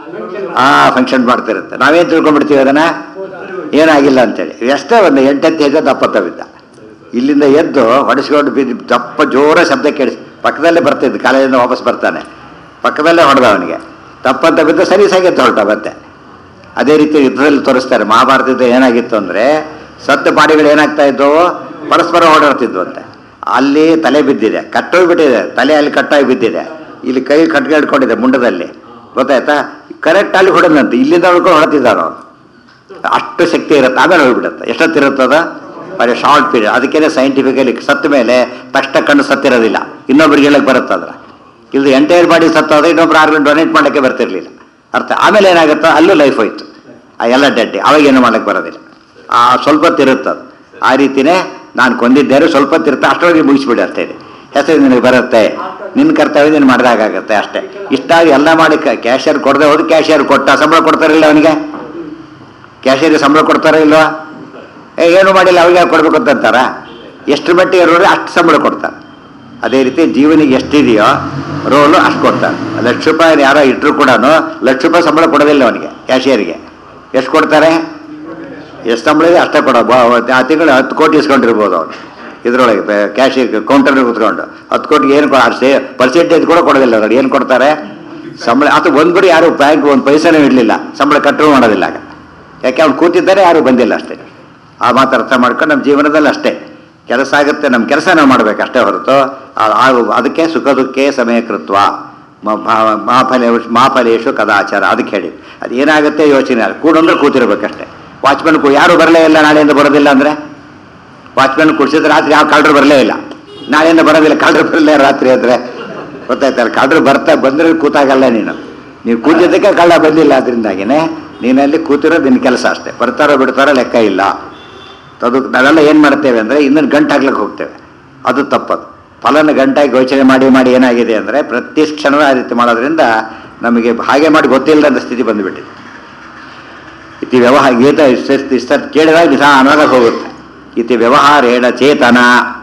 ಆ ಫಂಕ್ಷನ್ ಮಾಡ್ತಿರುತ್ತೆ ನಾವೇನು ತಿಳ್ಕೊಂಡ್ಬಿಡ್ತೀವಿ ಅದನ್ನ ಏನಾಗಿಲ್ಲ ಅಂತೇಳಿ ಎಷ್ಟೇ ಒಂದು ಎಂಟತ್ತು ಹೆಜ್ಜೆ ದಪ್ಪತ್ತ ಬಿದ್ದ ಇಲ್ಲಿಂದ ಎದ್ದು ಹೊಡೆಸ್ಕೊಂಡು ಬಿದ್ದು ದಪ್ಪ ಜೋರ ಶಬ್ದ ಕೇಳಿಸಿ ಪಕ್ಕದಲ್ಲೇ ಬರ್ತಿದ್ದು ಕಾಲೇಜಿಂದ ವಾಪಸ್ ಬರ್ತಾನೆ ಪಕ್ಕದಲ್ಲೇ ಹೊಡೆದ ಅವನಿಗೆ ತಪ್ಪಂತ ಬಿದ್ದು ಸರಿ ಸಾಗಿತ್ತು ಹೊರಟ ಮತ್ತೆ ಅದೇ ರೀತಿ ಯುದ್ಧದಲ್ಲಿ ತೋರಿಸ್ತಾರೆ ಮಹಾಭಾರತದ ಏನಾಗಿತ್ತು ಅಂದರೆ ಸತ್ತ ಬಾಡಿಗಳು ಏನಾಗ್ತಾ ಇದ್ದವು ಪರಸ್ಪರ ಓಡಾಡ್ತಿದ್ವಂತೆ ಅಲ್ಲಿ ತಲೆ ಬಿದ್ದಿದೆ ಕಟ್ಟೋಗ್ಬಿಟ್ಟಿದೆ ತಲೆ ಅಲ್ಲಿ ಕಟ್ಟಾಗಿ ಬಿದ್ದಿದೆ ಇಲ್ಲಿ ಕೈ ಕಟ್ಕೊಂಡು ಮುಂಡದಲ್ಲಿ ಗೊತ್ತಾಯ್ತಾ ಕರೆಕ್ಟ್ ಅಲ್ಲಿ ಹೊಡೆದಂತೆ ಇಲ್ಲಿಂದ ಹೊಡ್ಕೊಂಡು ಹೊಡ್ತಿದ್ದಾನ ಅವನು ಅಷ್ಟು ಶಕ್ತಿ ಇರುತ್ತೆ ಆಮೇಲೆ ಹೋಗ್ಬಿಡುತ್ತೆ ಎಷ್ಟೊತ್ತಿರುತ್ತದ ಬರೀ ಶಾರ್ಟ್ ಪೀರಿಯಡ್ ಅದಕ್ಕೇನೆ ಸೈಂಟಿಫಿಕಲಿ ಸತ್ತ ಮೇಲೆ ತಕ್ಷಣ ಕಣ್ಣು ಸತ್ತಿರೋದಿಲ್ಲ ಇನ್ನೊಬ್ರಿಗೆ ಹೇಳಕ್ಕೆ ಬರುತ್ತೆ ಅದ್ರ ಇದು ಎಂಟೈರ್ ಬಾಡಿ ಸತ್ತೋದ್ರೆ ಇನ್ನೊಬ್ರು ಆರು ಡೊನೇಟ್ ಮಾಡೋಕ್ಕೆ ಬರ್ತಿರ್ಲಿಲ್ಲ ಅರ್ಥ ಆಮೇಲೆ ಏನಾಗುತ್ತೋ ಅಲ್ಲೂ ಲೈಫ್ ಹೋಯ್ತು ಆ ಎಲ್ಲ ಡೆಡ್ ಅವಾಗ ಏನು ಮಾಡಕ್ಕೆ ಬರೋದಿಲ್ಲ ಆ ಸ್ವಲ್ಪ ಹೊತ್ತಿರುತ್ತೆ ಅದು ಆ ರೀತಿನೇ ನಾನು ಕೊಂದಿದ್ದೇನೆ ಸ್ವಲ್ಪ ಹೊತ್ತಿರುತ್ತೆ ಅಷ್ಟರೊಳಗೆ ಮುಗಿಸ್ಬಿಡಿ ಅಷ್ಟೇ ಹೆಸರು ನಿನಗೆ ಬರುತ್ತೆ ನಿನ್ನ ಕರ್ತವ್ಯ ನೀನು ಮಾಡಿದಾಗತ್ತೆ ಅಷ್ಟೇ ಇಷ್ಟಾಗಿ ಎಲ್ಲ ಮಾಡಿ ಕ್ಯಾಶಿಯರ್ ಕೊಡದೆ ಹೋದ್ರೆ ಕ್ಯಾಶಿಯರ್ ಕೊಟ್ಟ ಸಂಬಳ ಕೊಡ್ತಾರಿಲ್ಲ ಅವನಿಗೆ ಕ್ಯಾಶಿಯರ್ಗೆ ಸಂಬಳ ಕೊಡ್ತಾರ ಇಲ್ವಾ ಏ ಏನು ಮಾಡಿಲ್ಲ ಅವ್ರಿಗೆ ಕೊಡ್ಬೇಕು ಅಂತಂತಾರ ಎಷ್ಟು ಮಟ್ಟಿಗೆ ಇರೋರು ಅಷ್ಟು ಸಂಬಳ ಕೊಡ್ತಾರೆ ಅದೇ ರೀತಿ ಜೀವನಿಗೆ ಎಷ್ಟಿದೆಯೋ ರೋಲು ಅಷ್ಟು ಕೊಡ್ತಾರೆ ಲಕ್ಷ ರೂಪಾಯಿ ಯಾರೋ ಇಟ್ಟರು ಕೂಡ ಲಕ್ಷ ರೂಪಾಯಿ ಸಂಬಳ ಕೊಡೋದಿಲ್ಲ ಅವನಿಗೆ ಕ್ಯಾಶಿಯರ್ಗೆ ಎಷ್ಟು ಕೊಡ್ತಾರೆ ಎಷ್ಟು ಸಂಬಳ ಇದೆ ಅಷ್ಟೇ ಕೊಡೋ ಆ ತಿಂಗಳು ಹತ್ತು ಕೋಟಿ ಇಸ್ಕೊಂಡಿರ್ಬೋದು ಅವನು ಇದರೊಳಗೆ ಕ್ಯಾಶಿಯರ್ ಕೌಂಟರ್ ಕುತ್ಕೊಂಡು ಹತ್ತು ಕೋಟಿಗೆ ಏನು ಅಷ್ಟೇ ಪರ್ಸೆಂಟೇಜ್ ಕೂಡ ಕೊಡೋದಿಲ್ಲ ಅವ್ರು ಏನು ಕೊಡ್ತಾರೆ ಸಂಬಳ ಅಥವಾ ಒಂದು ಬಿಡಿ ಯಾರು ಬ್ಯಾಂಕ್ ಒಂದು ಪೈಸೆನೂ ಇಡಲಿಲ್ಲ ಸಂಬಳ ಕಟ್ಟರು ಮಾಡೋದಿಲ್ಲ ಆಗ ಯಾಕೆ ಅವ್ನು ಕೂತಿದ್ದಾರೆ ಯಾರು ಬಂದಿಲ್ಲ ಅಷ್ಟೇ ಆ ಮಾತು ಅರ್ಥ ಮಾಡ್ಕೊಂಡು ನಮ್ಮ ಜೀವನದಲ್ಲಿ ಅಷ್ಟೇ ಕೆಲಸ ಆಗುತ್ತೆ ನಮ್ಮ ಕೆಲಸ ನಾವು ಮಾಡ್ಬೇಕು ಅಷ್ಟೇ ಹೊರತು ಆ- ಆ- ಅದಕ್ಕೆ ಸುಖ ದುಃಖೇ ಸಮಯ ಕೃತ್ವ ಮಹಾಫಲೇ ಮಹಾಫಲೇಶು ಕದಾಚಾರ ಅದಕ್ಕೆ ಹೇಳಿ ಅದು ಏನಾಗುತ್ತೆ ಯೋಚನೆ ಅಲ್ಲ ಕೂಡಂದ್ರೆ ಕೂತಿರ್ಬೇಕಷ್ಟೇ ವಾಚ್ಮನ್ ಕೂ ಯಾರು ಬರಲೇ ಇಲ್ಲ ನಾಳೆಯಿಂದ ಬರೋದಿಲ್ಲ ಅಂದರೆ ವಾಚ್ಮನ್ ಕುಡಿಸಿದ್ರೆ ರಾತ್ರಿ ಯಾವ ಕಳ್ಳರು ಬರಲೇ ಇಲ್ಲ ನಾಳೆಯಿಂದ ಬರೋದಿಲ್ಲ ಕಳ್ಳರು ಬರಲೇ ರಾತ್ರಿ ಅಂದರೆ ಗೊತ್ತಾಯ್ತಲ್ಲ ಕಳ್ಳರು ಬರ್ತಾ ಬಂದರೆ ಕೂತಾಗಲ್ಲ ನೀನು ನೀವು ಕೂತಿದ್ದಕ್ಕೆ ಕಳ್ಳ ಬಂದಿಲ್ಲ ಅದರಿಂದಾಗಿನೇ ನೀನಲ್ಲಿ ಕೂತಿರೋದು ನಿನ್ನ ಕೆಲಸ ಅಷ್ಟೇ ಬರ್ತಾರೋ ಬಿಡ್ತಾರೋ ಲೆಕ್ಕ ಇಲ್ಲ ಅದು ನಾವೆಲ್ಲ ಏನು ಮಾಡ್ತೇವೆ ಅಂದರೆ ಇನ್ನೊಂದು ಗಂಟು ಹಾಕ್ಲಿಕ್ಕೆ ಹೋಗ್ತೇವೆ ಅದು ತಪ್ಪದು ಫಲನ ಗಂಟಾಗಿ ಯೋಚನೆ ಮಾಡಿ ಮಾಡಿ ಏನಾಗಿದೆ ಅಂದರೆ ಪ್ರತಿ ಕ್ಷಣವೂ ಆ ರೀತಿ ಮಾಡೋದ್ರಿಂದ ನಮಗೆ ಹಾಗೆ ಮಾಡಿ ಗೊತ್ತಿಲ್ಲದ ಸ್ಥಿತಿ ಬಂದುಬಿಟ್ಟಿದೆ ಇತಿ ವ್ಯವಹಾರ ಗೀತ ಇಷ್ಟ ಇಷ್ಟ ಕೇಳಿದಾಗ ನಿಧಾನವಾಗಿ ಹೋಗುತ್ತೆ ಇತಿ ವ್ಯವಹಾರೇಣ ಚೇತನ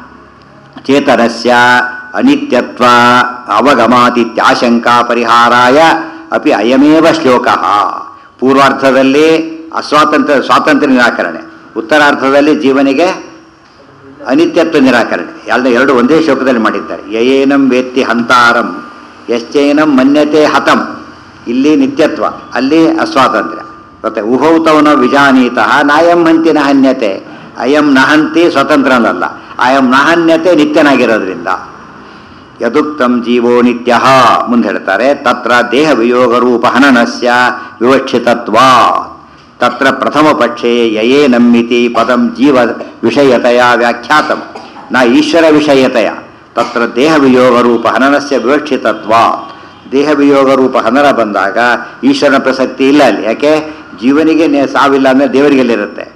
ಚೇತನಸ್ಯ ಅನಿತ್ಯತ್ವ ಅವಗಮಾತಿತ್ಯಾಶಂಕಾ ಪರಿಹಾರಾಯ ಅಪಿ ಅಯಮೇವ ಶ್ಲೋಕ ಪೂರ್ವಾರ್ಥದಲ್ಲಿ ಅಸ್ವಾತಂತ್ರ್ಯ ಸ್ವಾತಂತ್ರ್ಯ ನಿರಾಕರಣೆ ಉತ್ತರಾರ್ಥದಲ್ಲಿ ಜೀವನಿಗೆ ಅನಿತ್ಯತ್ವ ನಿರಾಕರಣೆ ಎಲ್ಲ ಎರಡು ಒಂದೇ ಶ್ಲೋಕದಲ್ಲಿ ಮಾಡಿದ್ದಾರೆ ಯಯೇನಂ ವೇತ್ತಿ ಹಂತಾರಂ ಯಶ್ಚೈನಂ ಮನ್ಯತೆ ಹತಂ ಇಲ್ಲಿ ನಿತ್ಯತ್ವ ಅಲ್ಲಿ ಅಸ್ವಾತಂತ್ರ್ಯ ಮತ್ತೆ ಉಭೌತವನ ವಿಜಾನೀತಃ ನಾಯಂ ಹಂತಿ ನಹನ್ಯತೆ ಅಯಂ ನಹಂತಿ ಸ್ವತಂತ್ರನಲ್ಲ ಅಯಂ ನಹನ್ಯತೆ ನಿತ್ಯನಾಗಿರೋದ್ರಿಂದ ಯದುಕ್ತಂ ಜೀವೋ ನಿತ್ಯ ಮುಂದೆ ಹೇಳ್ತಾರೆ ತತ್ರ ದೇಹ ವಿಯೋಗ ರೂಪ ಹನನಸ್ಯ ವಿವಕ್ಷಿತತ್ವ ತತ್ರ ಪ್ರಥಮ ಪಕ್ಷೇ ಯಯೇ ನಮ್ಮಿತಿ ಪದಂ ಜೀವ ವಿಷಯತೆಯ ವ್ಯಾಖ್ಯಾತಂ ನ ಈಶ್ವರ ವಿಷಯತೆಯ ತತ್ರ ದೇಹ ವಿಯೋಗ ರೂಪ ಹನನಸ್ಯ ವಿವಕ್ಷಿತತ್ವ ದೇಹ ವಿಯೋಗ ರೂಪ ಹನನ ಬಂದಾಗ ಈಶ್ವರನ ಪ್ರಸಕ್ತಿ ಇಲ್ಲ ಅಲ್ಲಿ ಯಾಕೆ ಜೀವನಿಗೆ ನೇ- ಸಾವಿಲ್ಲ ಅಂದರೆ ದೇವರಿಗೆಲ್ಲಿರುತ್ತೆ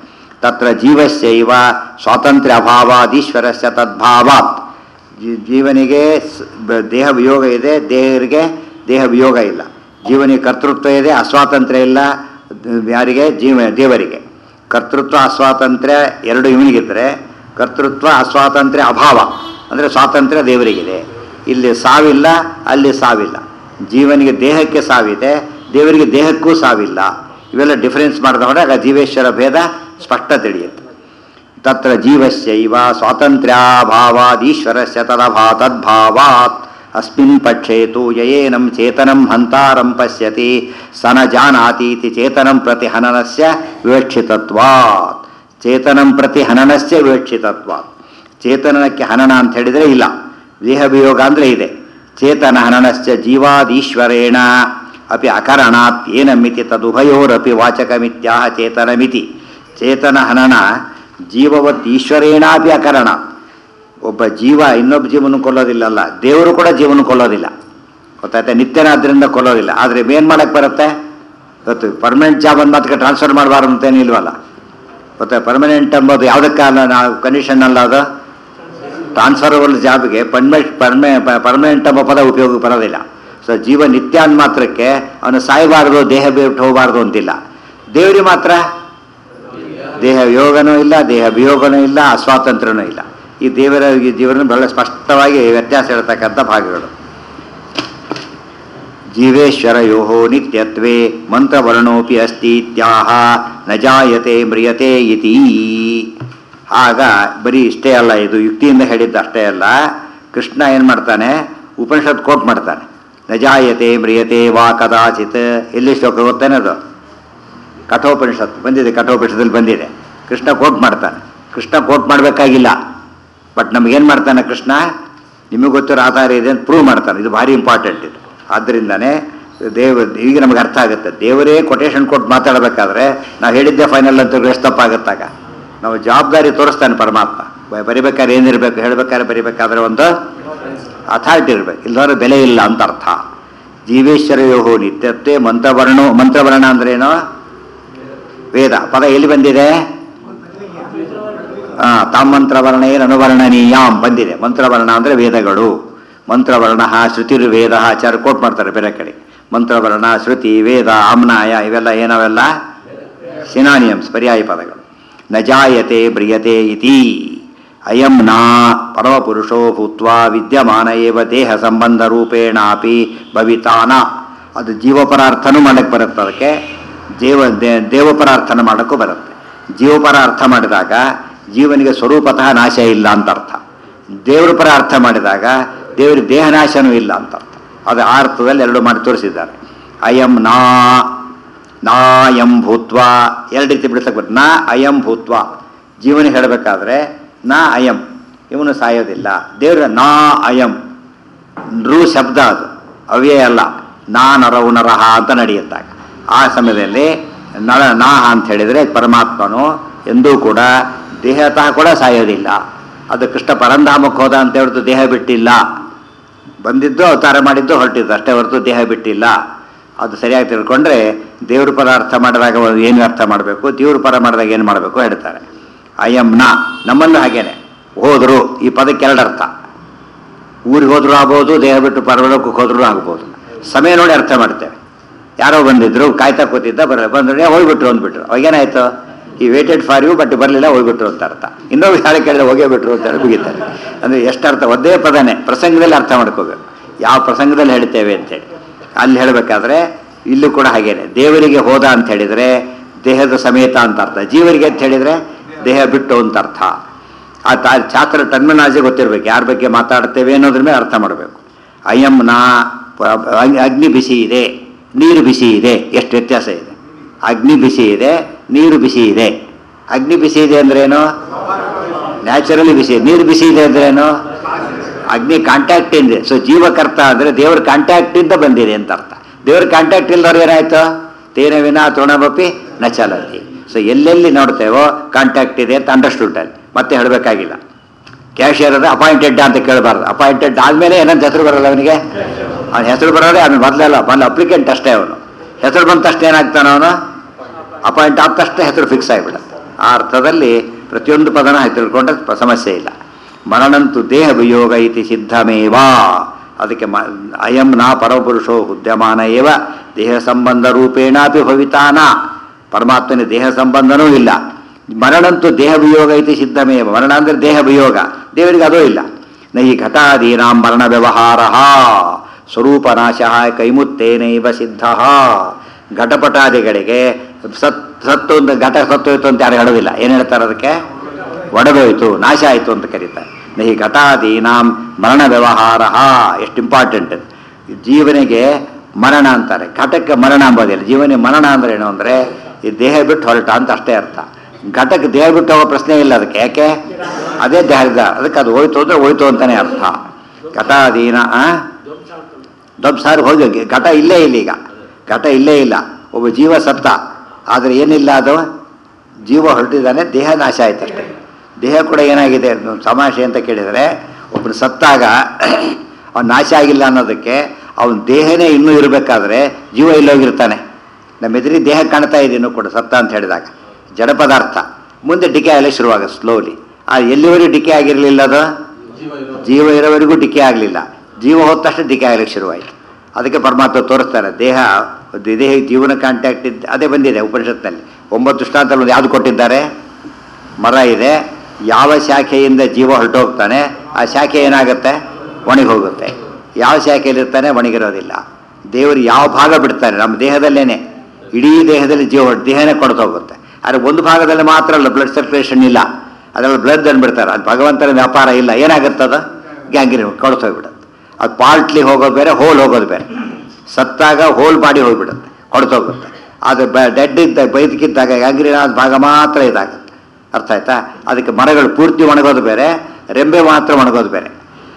ತತ್ರ ಜೀವಸ್ಯೈವ ಸ್ವಾತಂತ್ರ್ಯ ಅಭಾವಾದೀಶ್ವರಸ್ಯ ತದ್ಭಾವಾತ್ ಜೀ- ಜೀವನಿಗೆ ಸ್- ಬ- ದೇಹ ವಿಯೋಗ ಇದೆ ದೇವರಿಗೆ ದೇಹ ವಿಯೋಗ ಇಲ್ಲ ಜೀವನಿಗೆ ಕರ್ತೃತ್ವ ಇದೆ ಅಸ್ವಾತಂತ್ರ್ಯ ಇಲ್ಲ ದ- ಯಾರಿಗೆ ಜೀವ ದೇವರಿಗೆ ಕರ್ತೃತ್ವ ಅಸ್ವಾತಂತ್ರ್ಯ ಎರಡು ಇವನಿಗಿದ್ರೆ ಕರ್ತೃತ್ವ ಅಸ್ವಾತಂತ್ರ್ಯ ಅಭಾವ ಅಂದರೆ ಸ್ವಾತಂತ್ರ್ಯ ದೇವರಿಗಿದೆ ಇಲ್ಲಿ ಸಾವಿಲ್ಲ ಅಲ್ಲಿ ಸಾವಿಲ್ಲ ಜೀವನಿಗೆ ದೇಹಕ್ಕೆ ಸಾವಿದೆ ದೇವರಿಗೆ ದೇಹಕ್ಕೂ ಸಾವಿಲ್ಲ ಇವೆಲ್ಲ ಡಿಫರೆನ್ಸ್ ಮಾಡಿದವಾಗ ಆಗ ಜೀವೇಶ್ವರ ಭೇದ ಸ್ಪಷ್ಟ ತಿಳಿಯುತ್ತೆ ತತ್ರ ಜೀವಸ್ಯೈವ ಸ್ವಾತಂತ್ರ್ಯಾಭಾವಾದೀಶ್ವರಸ್ಯ ತದಭಾ ತದ್ಭಾವಾತ್ ಅಸ್ಮಿನ್ ಪಕ್ಷೇ ತು ಯಯೇನಂ ಚೇತನಂ ಹಂತಾರಂ ಪಶ್ಯತಿ ಸ ನ ಜಾನಾತೀತಿ ಚೇತನಂ ಪ್ರತಿ ಹನನಸ್ಯ ವಿವಕ್ಷಿತತ್ವಾತ್ ಚೇತನಂ ಪ್ರತಿ ಹನನಸ್ಯ ವಿವಕ್ಷಿತತ್ವಾತ್ ಚೇತನಕ್ಕೆ ಹನನ ಅಂತ ಹೇಳಿದರೆ ಇಲ್ಲ ದೇಹ ವಿಯೋಗ ಅಂದರೆ ಇದೆ ಚೇತನ ಹನನಸ್ಯ ಜೀವಾದೀಶ್ವರೇಣ ಅಪಿ ಅಕರಣಾತ್ ಏನಮಿತಿ ತದುಭಯೋರಪಿ ವಾಚಕಮಿತ್ಯಾಹ ಚೇತನಮಿತಿ ಚೇತನ ಹನನ ಜೀವವತ್ ಈಶ್ವರೇಣಾಪಿ ಅಕರಣ ಒಬ್ಬ ಜೀವ ಇನ್ನೊಬ್ಬ ಜೀವನ ಕೊಲ್ಲೋದಿಲ್ಲಲ್ಲ ದೇವರು ಕೂಡ ಜೀವನ ಕೊಲ್ಲೋದಿಲ್ಲ ಗೊತ್ತಾಯ್ತಾ ನಿತ್ಯನಾದ್ರಿಂದ ಕೊಲ್ಲೋದಿಲ್ಲ ಆದರೆ ಏನು ಮಾಡಕ್ಕೆ ಬರುತ್ತೆ ಗೊತ್ತು ಪರ್ಮನೆಂಟ್ ಜಾಬ್ ಅಂದ ಮಾತ್ರ ಟ್ರಾನ್ಸ್ಫರ್ ಮಾಡಬಾರ್ದು ಅಂತೇನು ಇಲ್ವಲ್ಲ ಗೊತ್ತಾ ಪರ್ಮನೆಂಟ್ ಅಂಬೋದು ಯಾವುದಕ್ಕಲ್ಲ ನಾವು ಕಂಡೀಷನ್ ಅಲ್ಲ ಅದು ಟ್ರಾನ್ಸ್ಫರಬಲ್ ಜಾಬ್ಗೆ ಪರ್ಮನೆಂಟ್ ಪರ್ಮೆ ಪರ್ಮನೆಂಟ್ ಎಂಬ ಪದ ಉಪಯೋಗ ಬರೋದಿಲ್ಲ ಸೊ ಜೀವ ನಿತ್ಯ ಅಂದ ಮಾತ್ರಕ್ಕೆ ಅವನು ಸಾಯಬಾರ್ದು ದೇಹ ಬಿಟ್ಟು ಹೋಗಬಾರ್ದು ಅಂತಿಲ್ಲ ದೇವರಿಗೆ ಮಾತ್ರ ದೇಹ ಯೋಗನೂ ಇಲ್ಲ ದೇಹ ವಿಯೋಗನೂ ಇಲ್ಲ ಅಸ್ವಾತಂತ್ರ್ಯನೂ ಇಲ್ಲ ಈ ದೇವರ ಈ ಜೀವನ ಬಹಳ ಸ್ಪಷ್ಟವಾಗಿ ವ್ಯತ್ಯಾಸ ಇರತಕ್ಕಂಥ ಭಾಗಗಳು ಜೀವೇಶ್ವರಯೋ ನಿತ್ಯತ್ವೇ ಮಂತ್ರವರ್ಣೋಪಿ ಅಸ್ತಿ ಇತ್ಯಾಹ ನ ಜಾಯತೆ ಮ್ರಿಯತೆ ಇತಿ ಆಗ ಬರೀ ಇಷ್ಟೇ ಅಲ್ಲ ಇದು ಯುಕ್ತಿಯಿಂದ ಹೇಳಿದ್ದು ಅಷ್ಟೇ ಅಲ್ಲ ಕೃಷ್ಣ ಏನು ಮಾಡ್ತಾನೆ ಉಪನಿಷತ್ ಕೋಟ್ ಮಾಡ್ತಾನೆ ನ ಜಾಯತೆ ಮ್ರಿಯತೆ ವಾ ಕದಾಚಿತ್ ಎಲ್ಲಿ ಶ್ಲೋಕ ಗೊತ್ತೇನೆ ಅದು ಕಠೋಪನಿಷತ್ ಬಂದಿದೆ ಕಠೋಪನಿಷತ್ತಲ್ಲಿ ಬಂದಿದೆ ಕೃಷ್ಣ ಕೋಟ್ ಮಾಡ್ತಾನೆ ಕೃಷ್ಣ ಕೋಟ್ ಮಾಡಬೇಕಾಗಿಲ್ಲ ಬಟ್ ನಮಗೇನು ಮಾಡ್ತಾನೆ ಕೃಷ್ಣ ನಿಮಗೆ ಗೊತ್ತಿರೋ ಆಧಾರ ಇದೆ ಅಂತ ಪ್ರೂವ್ ಮಾಡ್ತಾನೆ ಇದು ಭಾರಿ ಇಂಪಾರ್ಟೆಂಟ್ ಇದು ಆದ್ದರಿಂದನೇ ದೇವ ಈಗ ನಮಗೆ ಅರ್ಥ ಆಗುತ್ತೆ ದೇವರೇ ಕೊಟೇಶನ್ ಕೊಟ್ಟು ಮಾತಾಡಬೇಕಾದ್ರೆ ನಾವು ಹೇಳಿದ್ದೆ ಫೈನಲ್ ಅಂತ ಎಷ್ಟು ತಪ್ಪಾಗುತ್ತಾಗ ನಾವು ಜವಾಬ್ದಾರಿ ತೋರಿಸ್ತಾನೆ ಪರಮಾತ್ಮ ಬ- ಬರಿಬೇಕಾದ್ರೆ ಏನಿರಬೇಕು ಹೇಳಬೇಕಾದ್ರೆ ಬರಿಬೇಕಾದ್ರೆ ಒಂದು ಅಥಾರಿಟಿ ಇರಬೇಕು ಇಲ್ಲದವ್ರೆ ಬೆಲೆ ಇಲ್ಲ ಅಂತ ಅರ್ಥ ಜೀವೇಶ್ವರಯೋ ನಿತ್ಯತ್ವೇ ಮಂತ್ರವರ್ಣ ಮಂತ್ರವರ್ಣ ಅಂದ್ರೇನು ವೇದ ಪದ ಎಲ್ಲಿ ಬಂದಿದೆ ಆ, ತಾಂ ಮಂತ್ರವರ್ಣೇನ ಅನುವರ್ಣನೀಯಾಂ ಬಂದಿದೆ ಮಂತ್ರವರ್ಣ ಅಂದರೆ ವೇದಗಳು ಮಂತ್ರವರ್ಣ ಶ್ರುತಿರ್ವೇದ ಆಚಾರ ಕೋಟ್ ಮಾಡ್ತಾರೆ ಬೇರೆ ಕಡೆ ಮಂತ್ರವರ್ಣ ಶ್ರುತಿ ವೇದ ಆಮ್ನಾಯ ಇವೆಲ್ಲ ಏನವೆಲ್ಲ ಸಿನಾನಿಯಮ್ಸ್ ಪರ್ಯಾಯ ಪದಗಳು ನ ಜಾಯತೆ ಬ್ರಿಯತೆ ಇತಿ ಅಯಂ ನಾ ಪರಮಪುರುಷೋ ಭೂತ್ವ ವಿದ್ಯಮಾನ ಏವ ದೇಹ ಸಂಬಂಧ ರೂಪೇಣಾಪಿ ಭವಿತಾನ ಅದು ಜೀವಪರಾರ್ಥನೂ ಮಾಡಕ್ಕೆ ಬರುತ್ತೆ ಅದಕ್ಕೆ ದೇವ ದೇ- ದೇವಪರಾರ್ಥನ ಮಾಡೋಕ್ಕೂ ಬರುತ್ತೆ ಜೀವಪರ ಅರ್ಥ ಮಾಡಿದಾಗ ಜೀವನಿಗೆ ಸ್ವರೂಪತಃ ನಾಶ ಇಲ್ಲ ಅಂತ ಅರ್ಥ ದೇವರ ಪರ ಅರ್ಥ ಮಾಡಿದಾಗ ದೇವರಿಗೆ ದೇಹನಾಶನೂ ಇಲ್ಲ ಅಂತ ಅರ್ಥ ಅದು ಆ ಅರ್ಥದಲ್ಲಿ ಎರಡು ಮಾಡಿ ತೋರಿಸಿದ್ದಾರೆ ಅಯಂ ನಾ ನಾಯಂ ಭೂತ್ವ ಎರಡು ರೀತಿ ಬಿಡಿಸಕ್ಕೆ ಬರ್ತದೆ ನಾ ಅಯಂ ಭೂತ್ವ ಜೀವನ ಹೇಳಬೇಕಾದ್ರೆ ನಾ ಅಯಂ ಇವನು ಸಾಯೋದಿಲ್ಲ ದೇವ್ರ ನಾ ಅಯಂ ನೃ ಶಬ್ದ ಅದು ಅವ್ಯಯ ಅಲ್ಲ ನಾ ನರವು ನರಹ ಅಂತ ನಡೆಯುತ್ತಾಗ ಆ ಸಮಯದಲ್ಲಿ ನರ ನಾಹ ಅಂತ ಹೇಳಿದರೆ ಪರಮಾತ್ಮನು ಎಂದೂ ಕೂಡ ದೇಹತಃ ಕೂಡ ಸಾಯೋದಿಲ್ಲ ಅದು ಕೃಷ್ಣ ಪರಂಧಾಮಕ್ಕೆ ಹೋದ ಅಂತ ಹೇಳಿದ್ದು ದೇಹ ಬಿಟ್ಟಿಲ್ಲ ಬಂದಿದ್ದು ಅವತಾರ ಮಾಡಿದ್ದು ಹೊರಟಿದ್ದು ಅಷ್ಟೇ ಹೊರತು ದೇಹ ಬಿಟ್ಟಿಲ್ಲ ಅದು ಸರಿಯಾಗಿ ತಿಳ್ಕೊಂಡ್ರೆ ದೇವ್ರ ಪರ ಅರ್ಥ ಮಾಡಿದಾಗ ಏನು ಅರ್ಥ ಮಾಡಬೇಕು ದೇವ್ರ ಪರ ಮಾಡಿದಾಗ ಏನು ಮಾಡಬೇಕು ಹೇಳ್ತಾರೆ ಅಯಂ ನ ನಮ್ಮಲ್ಲೂ ಹಾಗೇನೆ ಹೋದರು ಈ ಪದಕ್ಕೆ ಎರಡು ಅರ್ಥ ಊರಿಗೆ ಹೋದ್ರು ಆಗ್ಬೋದು ದೇಹ ಬಿಟ್ಟು ಪರಲೋಕಕ್ಕೆ ಹೋದ್ರು ಆಗ್ಬೋದು ಸಮಯ ನೋಡಿ ಅರ್ಥ ಮಾಡ್ತೇವೆ ಯಾರೋ ಬಂದಿದ್ರು ಕಾಯ್ತಾ ಕೂತಿದ್ದ ಬರಲ್ಲ ಬಂದ್ರೆ ಹೋಗ್ಬಿಟ್ರು ಅಂದ್ಬಿಟ್ರು ಅವಾಗೇನಾಯ್ತು ಈ ವೇಟೆಡ್ ಫಾರ್ ಯು ಬಟ್ ಬರಲಿಲ್ಲ ಹೋಗ್ಬಿಟ್ರು ಅಂತ ಅರ್ಥ ಇನ್ನೊಬ್ಬ ಯಾರು ಕೇಳಿದ್ರೆ ಹೋಗೇ ಬಿಟ್ರು ಅಂತ ಹೇಳಿ ಮುಗಿತಾರೆ ಅಂದರೆ ಎಷ್ಟು ಅರ್ಥ ಒಂದೇ ಪದನೇ ಪ್ರಸಂಗದಲ್ಲಿ ಅರ್ಥ ಮಾಡ್ಕೋಬೇಕು ಯಾವ ಪ್ರಸಂಗದಲ್ಲಿ ಹೇಳ್ತೇವೆ ಅಂತೇಳಿ ಅಲ್ಲಿ ಹೇಳಬೇಕಾದ್ರೆ ಇಲ್ಲೂ ಕೂಡ ಹಾಗೇನೆ ದೇವರಿಗೆ ಹೋದ ಅಂತ ಹೇಳಿದರೆ ದೇಹದ ಸಮೇತ ಅಂತ ಅರ್ಥ ಜೀವರಿಗೆ ಅಂತ ಹೇಳಿದರೆ ದೇಹ ಬಿಟ್ಟು ಅಂತ ಅರ್ಥ ಆ ತಾ ಛಾತ್ರ ಟರ್ಮಿನಾಲಜಿ ಗೊತ್ತಿರಬೇಕು ಯಾರ ಬಗ್ಗೆ ಮಾತಾಡ್ತೇವೆ ಅನ್ನೋದ್ರ ಮೇಲೆ ಅರ್ಥ ಮಾಡಬೇಕು ಅಯಂ ನಾ ಪ- ಅಗ್- ಅಗ್ನಿ ಬಿಸಿ ಇದೆ ನೀರು ಬಿಸಿ ಇದೆ ಎಷ್ಟು ವ್ಯತ್ಯಾಸ ಇದೆ ಅಗ್ನಿ ಬಿಸಿ ಇದೆ ನೀರು ಬಿಸಿ ಇದೆ ಅಗ್ನಿ ಬಿಸಿ ಇದೆ ಅಂದ್ರೇನು ನ್ಯಾಚುರಲಿ ಬಿಸಿ ನೀರು ಬಿಸಿ ಇದೆ ಅಂದ್ರೇನು ಅಗ್ನಿ ಕಾಂಟ್ಯಾಕ್ಟ್ ಇದೆ ಸೊ ಜೀವಕರ್ತ ಅಂದರೆ ದೇವ್ರ ಕಾಂಟ್ಯಾಕ್ಟ್ ಇಂದ ಬಂದಿದೆ ಅಂತ ಅರ್ಥ ದೇವ್ರ ಕಾಂಟ್ಯಾಕ್ಟ್ ಇಲ್ದವ್ರು ಏನಾಯ್ತು ತೇನ ವಿನ ತೃಣಮಪಿ ನ ಚಲತಿ ಸೊ ಎಲ್ಲೆಲ್ಲಿ ನೋಡ್ತೇವೋ ಕಾಂಟ್ಯಾಕ್ಟ್ ಇದೆ ಅಂತ ಅಂಡರ್ಸ್ಟುಡ್ ಅಲ್ಲಿ ಮತ್ತೆ ಹೇಳಬೇಕಾಗಿಲ್ಲ ಕ್ಯಾಶಿಯರ್ ಅಂದರೆ ಅಪಾಯಿಂಟೆಡ್ ಅಂತ ಕೇಳಬಾರ್ದು ಅಪಾಯಿಂಟೆಡ್ ಆದಮೇಲೆ ಏನಂತ ಹೆಸರು ಬರಲ್ಲ ಅವನಿಗೆ ಅವನ ಹೆಸರು ಬರೋದೇ ಆಮೇಲೆ ಮೊದಲೆಲ್ಲ ಮೊದಲು ಅಪ್ಲಿಕೆಂಟ್ ಅಷ್ಟೇ ಅವನು ಹೆಸರು ಬಂದ ತಕ್ಷಣ ಏನಾಗ್ತಾನೆ ಅವನು ಅಪಾಯಿಂಟ್ ಆದ ತಕ್ಷಣ ಹೆಸರು ಫಿಕ್ಸ್ ಆಗಿಬಿಡುತ್ತೆ ಆ ಅರ್ಥದಲ್ಲಿ ಪ್ರತಿಯೊಂದು ಪದನ ತಿಳ್ಕೊಂಡ್ರೆ ಪ- ಸಮಸ್ಯೆ ಇಲ್ಲ ಮರಣಂತು ದೇಹ ವಿಯೋಗ ಇತಿ ಸಿದ್ಧಮೇವ ಅದಕ್ಕೆ ಮ ಅಯಂ ನಾ ಪರಪುರುಷೋ ಉದ್ಯಮಾನ ಏವ ದೇಹ ಸಂಬಂಧ ರೂಪೇಣಾಪಿ ಭವಿತಾನ ಪರಮಾತ್ಮನ ದೇಹ ಸಂಬಂಧನೂ ಇಲ್ಲ ಮರಣಂತೂ ದೇಹ ವಿಯೋಗ ಇತಿ ಸಿದ್ಧಮೇವ ಮರಣ ಅಂದರೆ ದೇಹ ವಿಯೋಗ ದೇವರಿಗೆ ಅದೂ ಇಲ್ಲ ನೈ ಘಟಾದೀನಾಂ ಮರಣ ವ್ಯವಹಾರ ಸ್ವರೂಪನಾಶ ಕೈಮುತ್ತೇನೈವ ಸಿದ್ಧ ಘಟಪಟಾದಿಗಳಿಗೆ ಸತ್ ಸತ್ತು ಅಂತ ಘಟ ಸತ್ತೋಯ್ತು ಅಂತ ಯಾರು ಹೇಳೋದಿಲ್ಲ ಏನು ಹೇಳ್ತಾರೆ ಅದಕ್ಕೆ ಒಡೆದೋಯ್ತು ನಾಶ ಆಯಿತು ಅಂತ ಕರೀತಾರೆ ನಹಿ ಘಟಾದೀನಾಂ ಮರಣ ವ್ಯವಹಾರ ಎಷ್ಟು ಇಂಪಾರ್ಟೆಂಟ್ ಜೀವನಿಗೆ ಮರಣ ಅಂತಾರೆ ಘಟಕ್ಕೆ ಮರಣ ಅಂಬೋದಿಲ್ಲ ಜೀವನಿಗೆ ಮರಣ ಅಂದ್ರೆ ಏನು ಅಂದರೆ ಈ ದೇಹ ಬಿಟ್ಟು ಹೊರಟ ಅಂತ ಅಷ್ಟೇ ಅರ್ಥ ಘಟಕ್ಕೆ ದೇಹ ಬಿಟ್ಟು ಹೋಗೋ ಪ್ರಶ್ನೆ ಇಲ್ಲ ಅದಕ್ಕೆ ಯಾಕೆ ಅದೇ ದೇಹದ ಅದಕ್ಕೆ ಅದು ಹೋಯ್ತು ಅಂದರೆ ಹೋಯ್ತು ಅಂತಾನೆ ಅರ್ಥ ಘಟಾದೀನ ಆ? ದೊಡ್ಡ ಸಾರು ಹೋಗಿ ಘಟ ಇಲ್ಲೇ ಇಲ್ಲ ಈಗ ಘಟ ಇಲ್ಲೇ ಇಲ್ಲ ಒಬ್ಬ ಜೀವ ಸತ್ತ ಆದರೆ ಏನಿಲ್ಲ ಅದು ಜೀವ ಹೊರಟಿದ್ದಾನೆ ದೇಹ ನಾಶ ಆಯ್ತಷ್ಟೆ ದೇಹ ಕೂಡ ಏನಾಗಿದೆ ಅನ್ನೋ ತಮಾಷೆ ಅಂತ ಕೇಳಿದರೆ ಒಬ್ಬನು ಸತ್ತಾಗ ಅವನು ನಾಶ ಆಗಿಲ್ಲ ಅನ್ನೋದಕ್ಕೆ ಅವನ ದೇಹನೇ ಇನ್ನೂ ಇರಬೇಕಾದ್ರೆ ಜೀವ ಇಲ್ಲೋಗಿರ್ತಾನೆ ನಮ್ಮ ಎದುರಿ ದೇಹ ಕಾಣ್ತಾ ಇದೆ ಇನ್ನೂ ಕೂಡ ಸತ್ತ ಅಂತ ಹೇಳಿದಾಗ ಜಡ ಪದಾರ್ಥ ಮುಂದೆ ಡಿಕೆ ಆಗಲೇ ಶುರುವಾಗ ಸ್ಲೋಲಿ ಆ ಎಲ್ಲಿವರೆಗೂ ಡಿಕೆ ಆಗಿರಲಿಲ್ಲ ಅದು ಜೀವ ಇರೋವರೆಗೂ ಡಿಕೆ ಆಗಲಿಲ್ಲ ಜೀವ ಹೋದ ತಕ್ಷಣ ಡಿಕೆ ಆಗಲಿಕ್ಕೆ ಶುರುವಾಯಿತು ಅದಕ್ಕೆ ಪರಮಾತ್ಮ ತೋರಿಸ್ತಾರೆ ದೇಹ ದೇಹ ಜೀವನ ಕಾಂಟ್ಯಾಕ್ಟ್ ಇದ್ದ ಅದೇ ಬಂದಿದೆ ಉಪನಿಷತ್ನಲ್ಲಿ ಒಂಬತ್ತು ದೃಷ್ಟಾಂತದಲ್ಲಿ ಒಂದು ಯಾವುದು ಕೊಟ್ಟಿದ್ದಾರೆ ಮರ ಇದೆ ಯಾವ ಶಾಖೆಯಿಂದ ಜೀವ ಹೊರಟೋಗ್ತಾನೆ ಆ ಶಾಖೆ ಏನಾಗುತ್ತೆ ಒಣಗಿ ಹೋಗುತ್ತೆ ಯಾವ ಶಾಖೆಯಲ್ಲಿರ್ತಾನೆ ಒಣಗಿರೋದಿಲ್ಲ ದೇವರು ಯಾವ ಭಾಗ ಬಿಡ್ತಾನೆ ನಮ್ಮ ದೇಹದಲ್ಲೇನೆ ಇಡೀ ದೇಹದಲ್ಲಿ ಜೀವ ಹೊರ್ಟ್- ದೇಹನೇ ಕೊಡ್ತೋಗುತ್ತೆ ಆದರೆ ಒಂದು ಭಾಗದಲ್ಲಿ ಮಾತ್ರ ಅಲ್ಲ ಬ್ಲಡ್ ಸರ್ಕ್ಯುಲೇಷನ್ ಇಲ್ಲ ಅದರಲ್ಲಿ ಬ್ಲಡ್ ಅಂದ್ಬಿಡ್ತಾರೆ ಅದು ಭಗವಂತನ ವ್ಯಾಪಾರ ಇಲ್ಲ ಏನಾಗುತ್ತದ ಗ್ಯಾಂಗಿರಿ ಕೊಡ್ತೋಗ್ಬಿಡುತ್ತೆ ಅದು ಪಾರ್ಟ್ಲಿ ಹೋಗೋದು ಬೇರೆ ಹೋಲ್ ಹೋಗೋದು ಬೇರೆ ಸತ್ತಾಗ ಹೋಲ್ ಬಾಡಿ ಹೋಗ್ಬಿಡುತ್ತೆ ಕೊಡ್ತೋಗುತ್ತೆ ಅದು ಡೆಡ್ ಇದ್ದಾಗ ಬೈದಕ್ಕಿದ್ದಾಗ ಗ್ಯಾಂಗ್ರೀನ್ ಆದ ಭಾಗ ಮಾತ್ರ ಇದಾಗುತ್ತೆ ಅರ್ಥ ಆಯ್ತಾ ಅದಕ್ಕೆ ಮರಗಳು ಪೂರ್ತಿ ಒಣಗೋದು ಬೇರೆ ರೆಂಬೆ ಮಾತ್ರ ಒಣಗೋದು ಬೇರೆ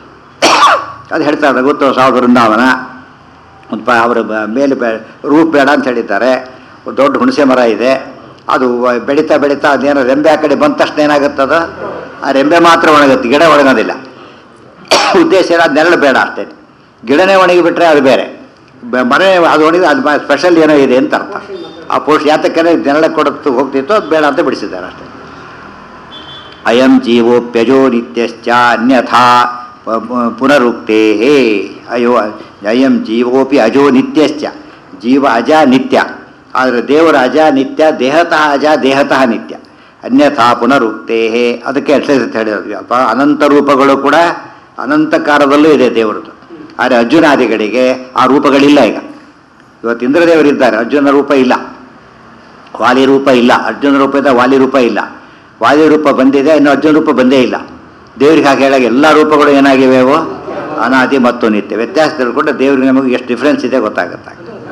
ಅದು ಹೇಳ್ತಾರೆ ಗೊತ್ತು ಸಾವಿರ ವೃಂದಾವನ ಒಂದು ಪ ಅವರ ಬ- ಮೇಲೆ ಬೆ ರೂಪ್ ಬೇಡ ಅಂತ ಹೇಳಿದ್ದಾರೆ ಒಂದು ದೊಡ್ಡ ಹುಣಸೆ ಮರ ಇದೆ ಅದು ವ- ಬೆಳೀತಾ ಬೆಳೀತಾ ಅದೇನೋ ರೆಂಬೆ ಆ ಕಡೆ ಬಂದ ತಕ್ಷಣ ಏನಾಗುತ್ತದ ಆ ರೆಂಬೆ ಮಾತ್ರ ಒಣಗುತ್ತೆ ಗಿಡ ಒಣಗೋದಿಲ್ಲ ಉದ್ದೇಶ ಏನು ಅದು ನೆರಳು ಬೇಡ ಅಷ್ಟೇ ಗಿಡನೇ ಒಣಗಿಬಿಟ್ರೆ ಅದು ಬೇರೆ ಬ- ಮರ ಅದು ಒಣಗಿ ಅದು ಸ್ಪೆಷಲ್ ಏನೋ ಇದೆ ಅಂತ ಅರ್ಥ ಆ ಪೋಸ್ಟ್ ಯಾತಕ್ಕೆ ನೆರಳು ಕೊಡುತ್ತು ಹೋಗ್ತಿತ್ತು ಅದು ಬೇಡ ಅಂತ ಬಿಡಿಸಿದ್ದಾರೆ ಅಷ್ಟೇ ಅಯಂ ಜೀವೋಪ್ಯಜೋ ನಿತ್ಯಶ್ಚ ಅನ್ಯಥಾ ಪ- ಪ- ಪುನರುಕ್ತೇ ಅಯೋ ಅಯಂ ಜೀವೋಪಿ ಅಜೋ ನಿತ್ಯಶ್ಚ ಜೀವ ಅಜ ನಿತ್ಯ ಆದರೆ ದೇವರ ಅಜ ನಿತ್ಯ ದೇಹತಃ ಅಜ ದೇಹತಃ ನಿತ್ಯ ಅನ್ಯಥಾ ಪುನರುಕ್ತೇ ಅದಕ್ಕೆ ಎಷ್ಟೇ ಹೇಳಿದ್ರು ಅಪ್ಪ ಅನಂತ ರೂಪಗಳು ಕೂಡ ಅನಂತ ಕಾಲದಲ್ಲೂ ಇದೆ ದೇವರದು ಆದರೆ ಅರ್ಜುನಾದಿಗಳಿಗೆ ಆ ರೂಪಗಳಿಲ್ಲ ಈಗ ಇವತ್ತು ಇಂದ್ರದೇವರಿದ್ದಾರೆ ಅರ್ಜುನ ರೂಪ ಇಲ್ಲ ವಾಲಿ ರೂಪ ಇಲ್ಲ ಅರ್ಜುನ ರೂಪ ಇದೆ ವಾಲಿ ರೂಪ ಇಲ್ಲ ವಾಲಿ ರೂಪ ಬಂದಿದೆ ಇನ್ನು ಅರ್ಜುನ ರೂಪ ಬಂದೇ ಇಲ್ಲ ದೇವ್ರಿಗೆ ಹಾಗೆ ಹೇಳಾಗ ಎಲ್ಲ ರೂಪಗಳು ಏನಾಗಿವೆ ಅವು ಅನಾದಿ ಮತ್ತು ನಿತ್ಯ ವ್ಯತ್ಯಾಸ ತಿಳ್ಕೊಂಡ್ರೆ ದೇವ್ರಿಗೆ ನಮಗೆ ಎಷ್ಟು ಡಿಫ್ರೆನ್ಸ್ ಇದೆ ಗೊತ್ತಾಗುತ್ತೆ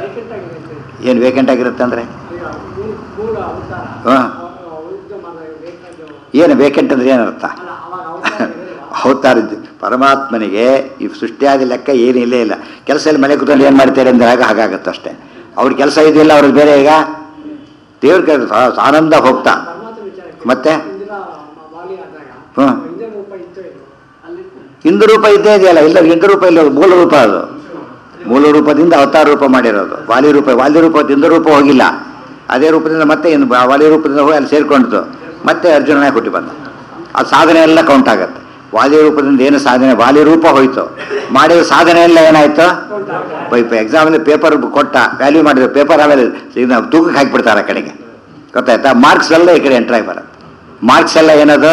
ಏನು ವೇಕೆಂಟ್ ಆಗಿರುತ್ತೆ ಅಂದರೆ ಮೂಲ ಅವತಾರ ಹಾಂ ಯುದ್ಧ ಮಾಡಿದಾಗ ಬೇಕಾದ್ದು ಏನು ವೇಕೆಂಟ್ ಅಂದ್ರೆ ಏನರ್ಥ ಅಲ್ಲ ಅವಾಗ ಅವತಾರ ಇರಲಿಲ್ಲ. ಅವತಾರ ಪರಮಾತ್ಮನಿಗೆ ಈ ಸೃಷ್ಟಿಯಾದ ಲೆಕ್ಕ ಏನು ಇಲ್ಲೇ ಇಲ್ಲ ಕೆಲಸ ಇಲ್ಲಿ ಮನೆ ಕೂತ್ಕೊಂಡು ಏನು ಮಾಡ್ತಾರೆ ಅಂದ್ರೆ ಆಗ ಹಾಗಾಗುತ್ತೆ ಅಷ್ಟೇ ಅವ್ರ ಕೆಲಸ ಇದೆಯಲ್ಲ ಅವ್ರಿಗೆ ಬೇರೆ ಈಗ ದೇವ್ರ ಕೆಲಸ ಆನಂದ ಹೋಗ್ತಾ ಪರಮಾತ್ಮ ವಿಚಾರಕ್ಕೆ ಮತ್ತೆ ಇಂದಿರಾ ವಾಲಿ ಆದಾಗ ಹ್ಮ್. ಇಂದಿರ ರೂಪ ಇತ್ತು ಇದು ಅಲ್ಲಿ ಹಿಂದೂ ರೂಪ ಇದ್ದೇ ಇದೆಯಲ್ಲ ಇಲ್ಲ ಹಿಂದೂ ರೂಪ ಇಲ್ಲ ಮೂಲ ರೂಪ ಅದು ಮೂಲ ರೂಪದಿಂದ ಅವತಾರ ರೂಪ ಮಾಡಿರೋದು ವಾಲಿ ರೂಪ ವಾಲಿ ರೂಪ ಹಿಂದೂ ರೂಪ ಹೋಗಿಲ್ಲ ಅದೇ ರೂಪದಿಂದ ಮತ್ತೆ ಇನ್ನು ಬ- ವಾಲಿ ರೂಪದಿಂದ ಹೋಗಿ ಅಲ್ಲಿ ಸೇರ್ಕೊಂಡಿತು ಮತ್ತೆ ಅರ್ಜುನನೇ ಹುಟ್ಟಿ ಬಂದ ಆ ಸಾಧನೆ ಎಲ್ಲ ಕೌಂಟ್ ಆಗುತ್ತೆ ವಾಲಿ ರೂಪದಿಂದ ಏನು ಸಾಧನೆ ವಾಲಿ ರೂಪ ಹೋಯ್ತು ಮಾಡಿದ ಸಾಧನೆ ಎಲ್ಲ ಏನಾಯ್ತು ಎಕ್ಸಾಮಲ್ಲಿ ಪೇಪರ್ ಕೊಟ್ಟ ವ್ಯಾಲ್ಯೂ ಮಾಡಿದ್ರು ಪೇಪರ್ ಆಮೇಲೆ ಇದನ್ನ ತೂಕಕ್ಕೆ ಹಾಕಿಬಿಡ್ತಾರೆ ಆ ಕಡೆಗೆ ಗೊತ್ತಾಯ್ತಾ ಮಾರ್ಕ್ಸ್ ಎಲ್ಲ ಈ ಕಡೆ ಎಂಟ್ರಾಗಿ ಬರುತ್ತೆ ಮಾರ್ಕ್ಸ್ ಎಲ್ಲ ಏನದು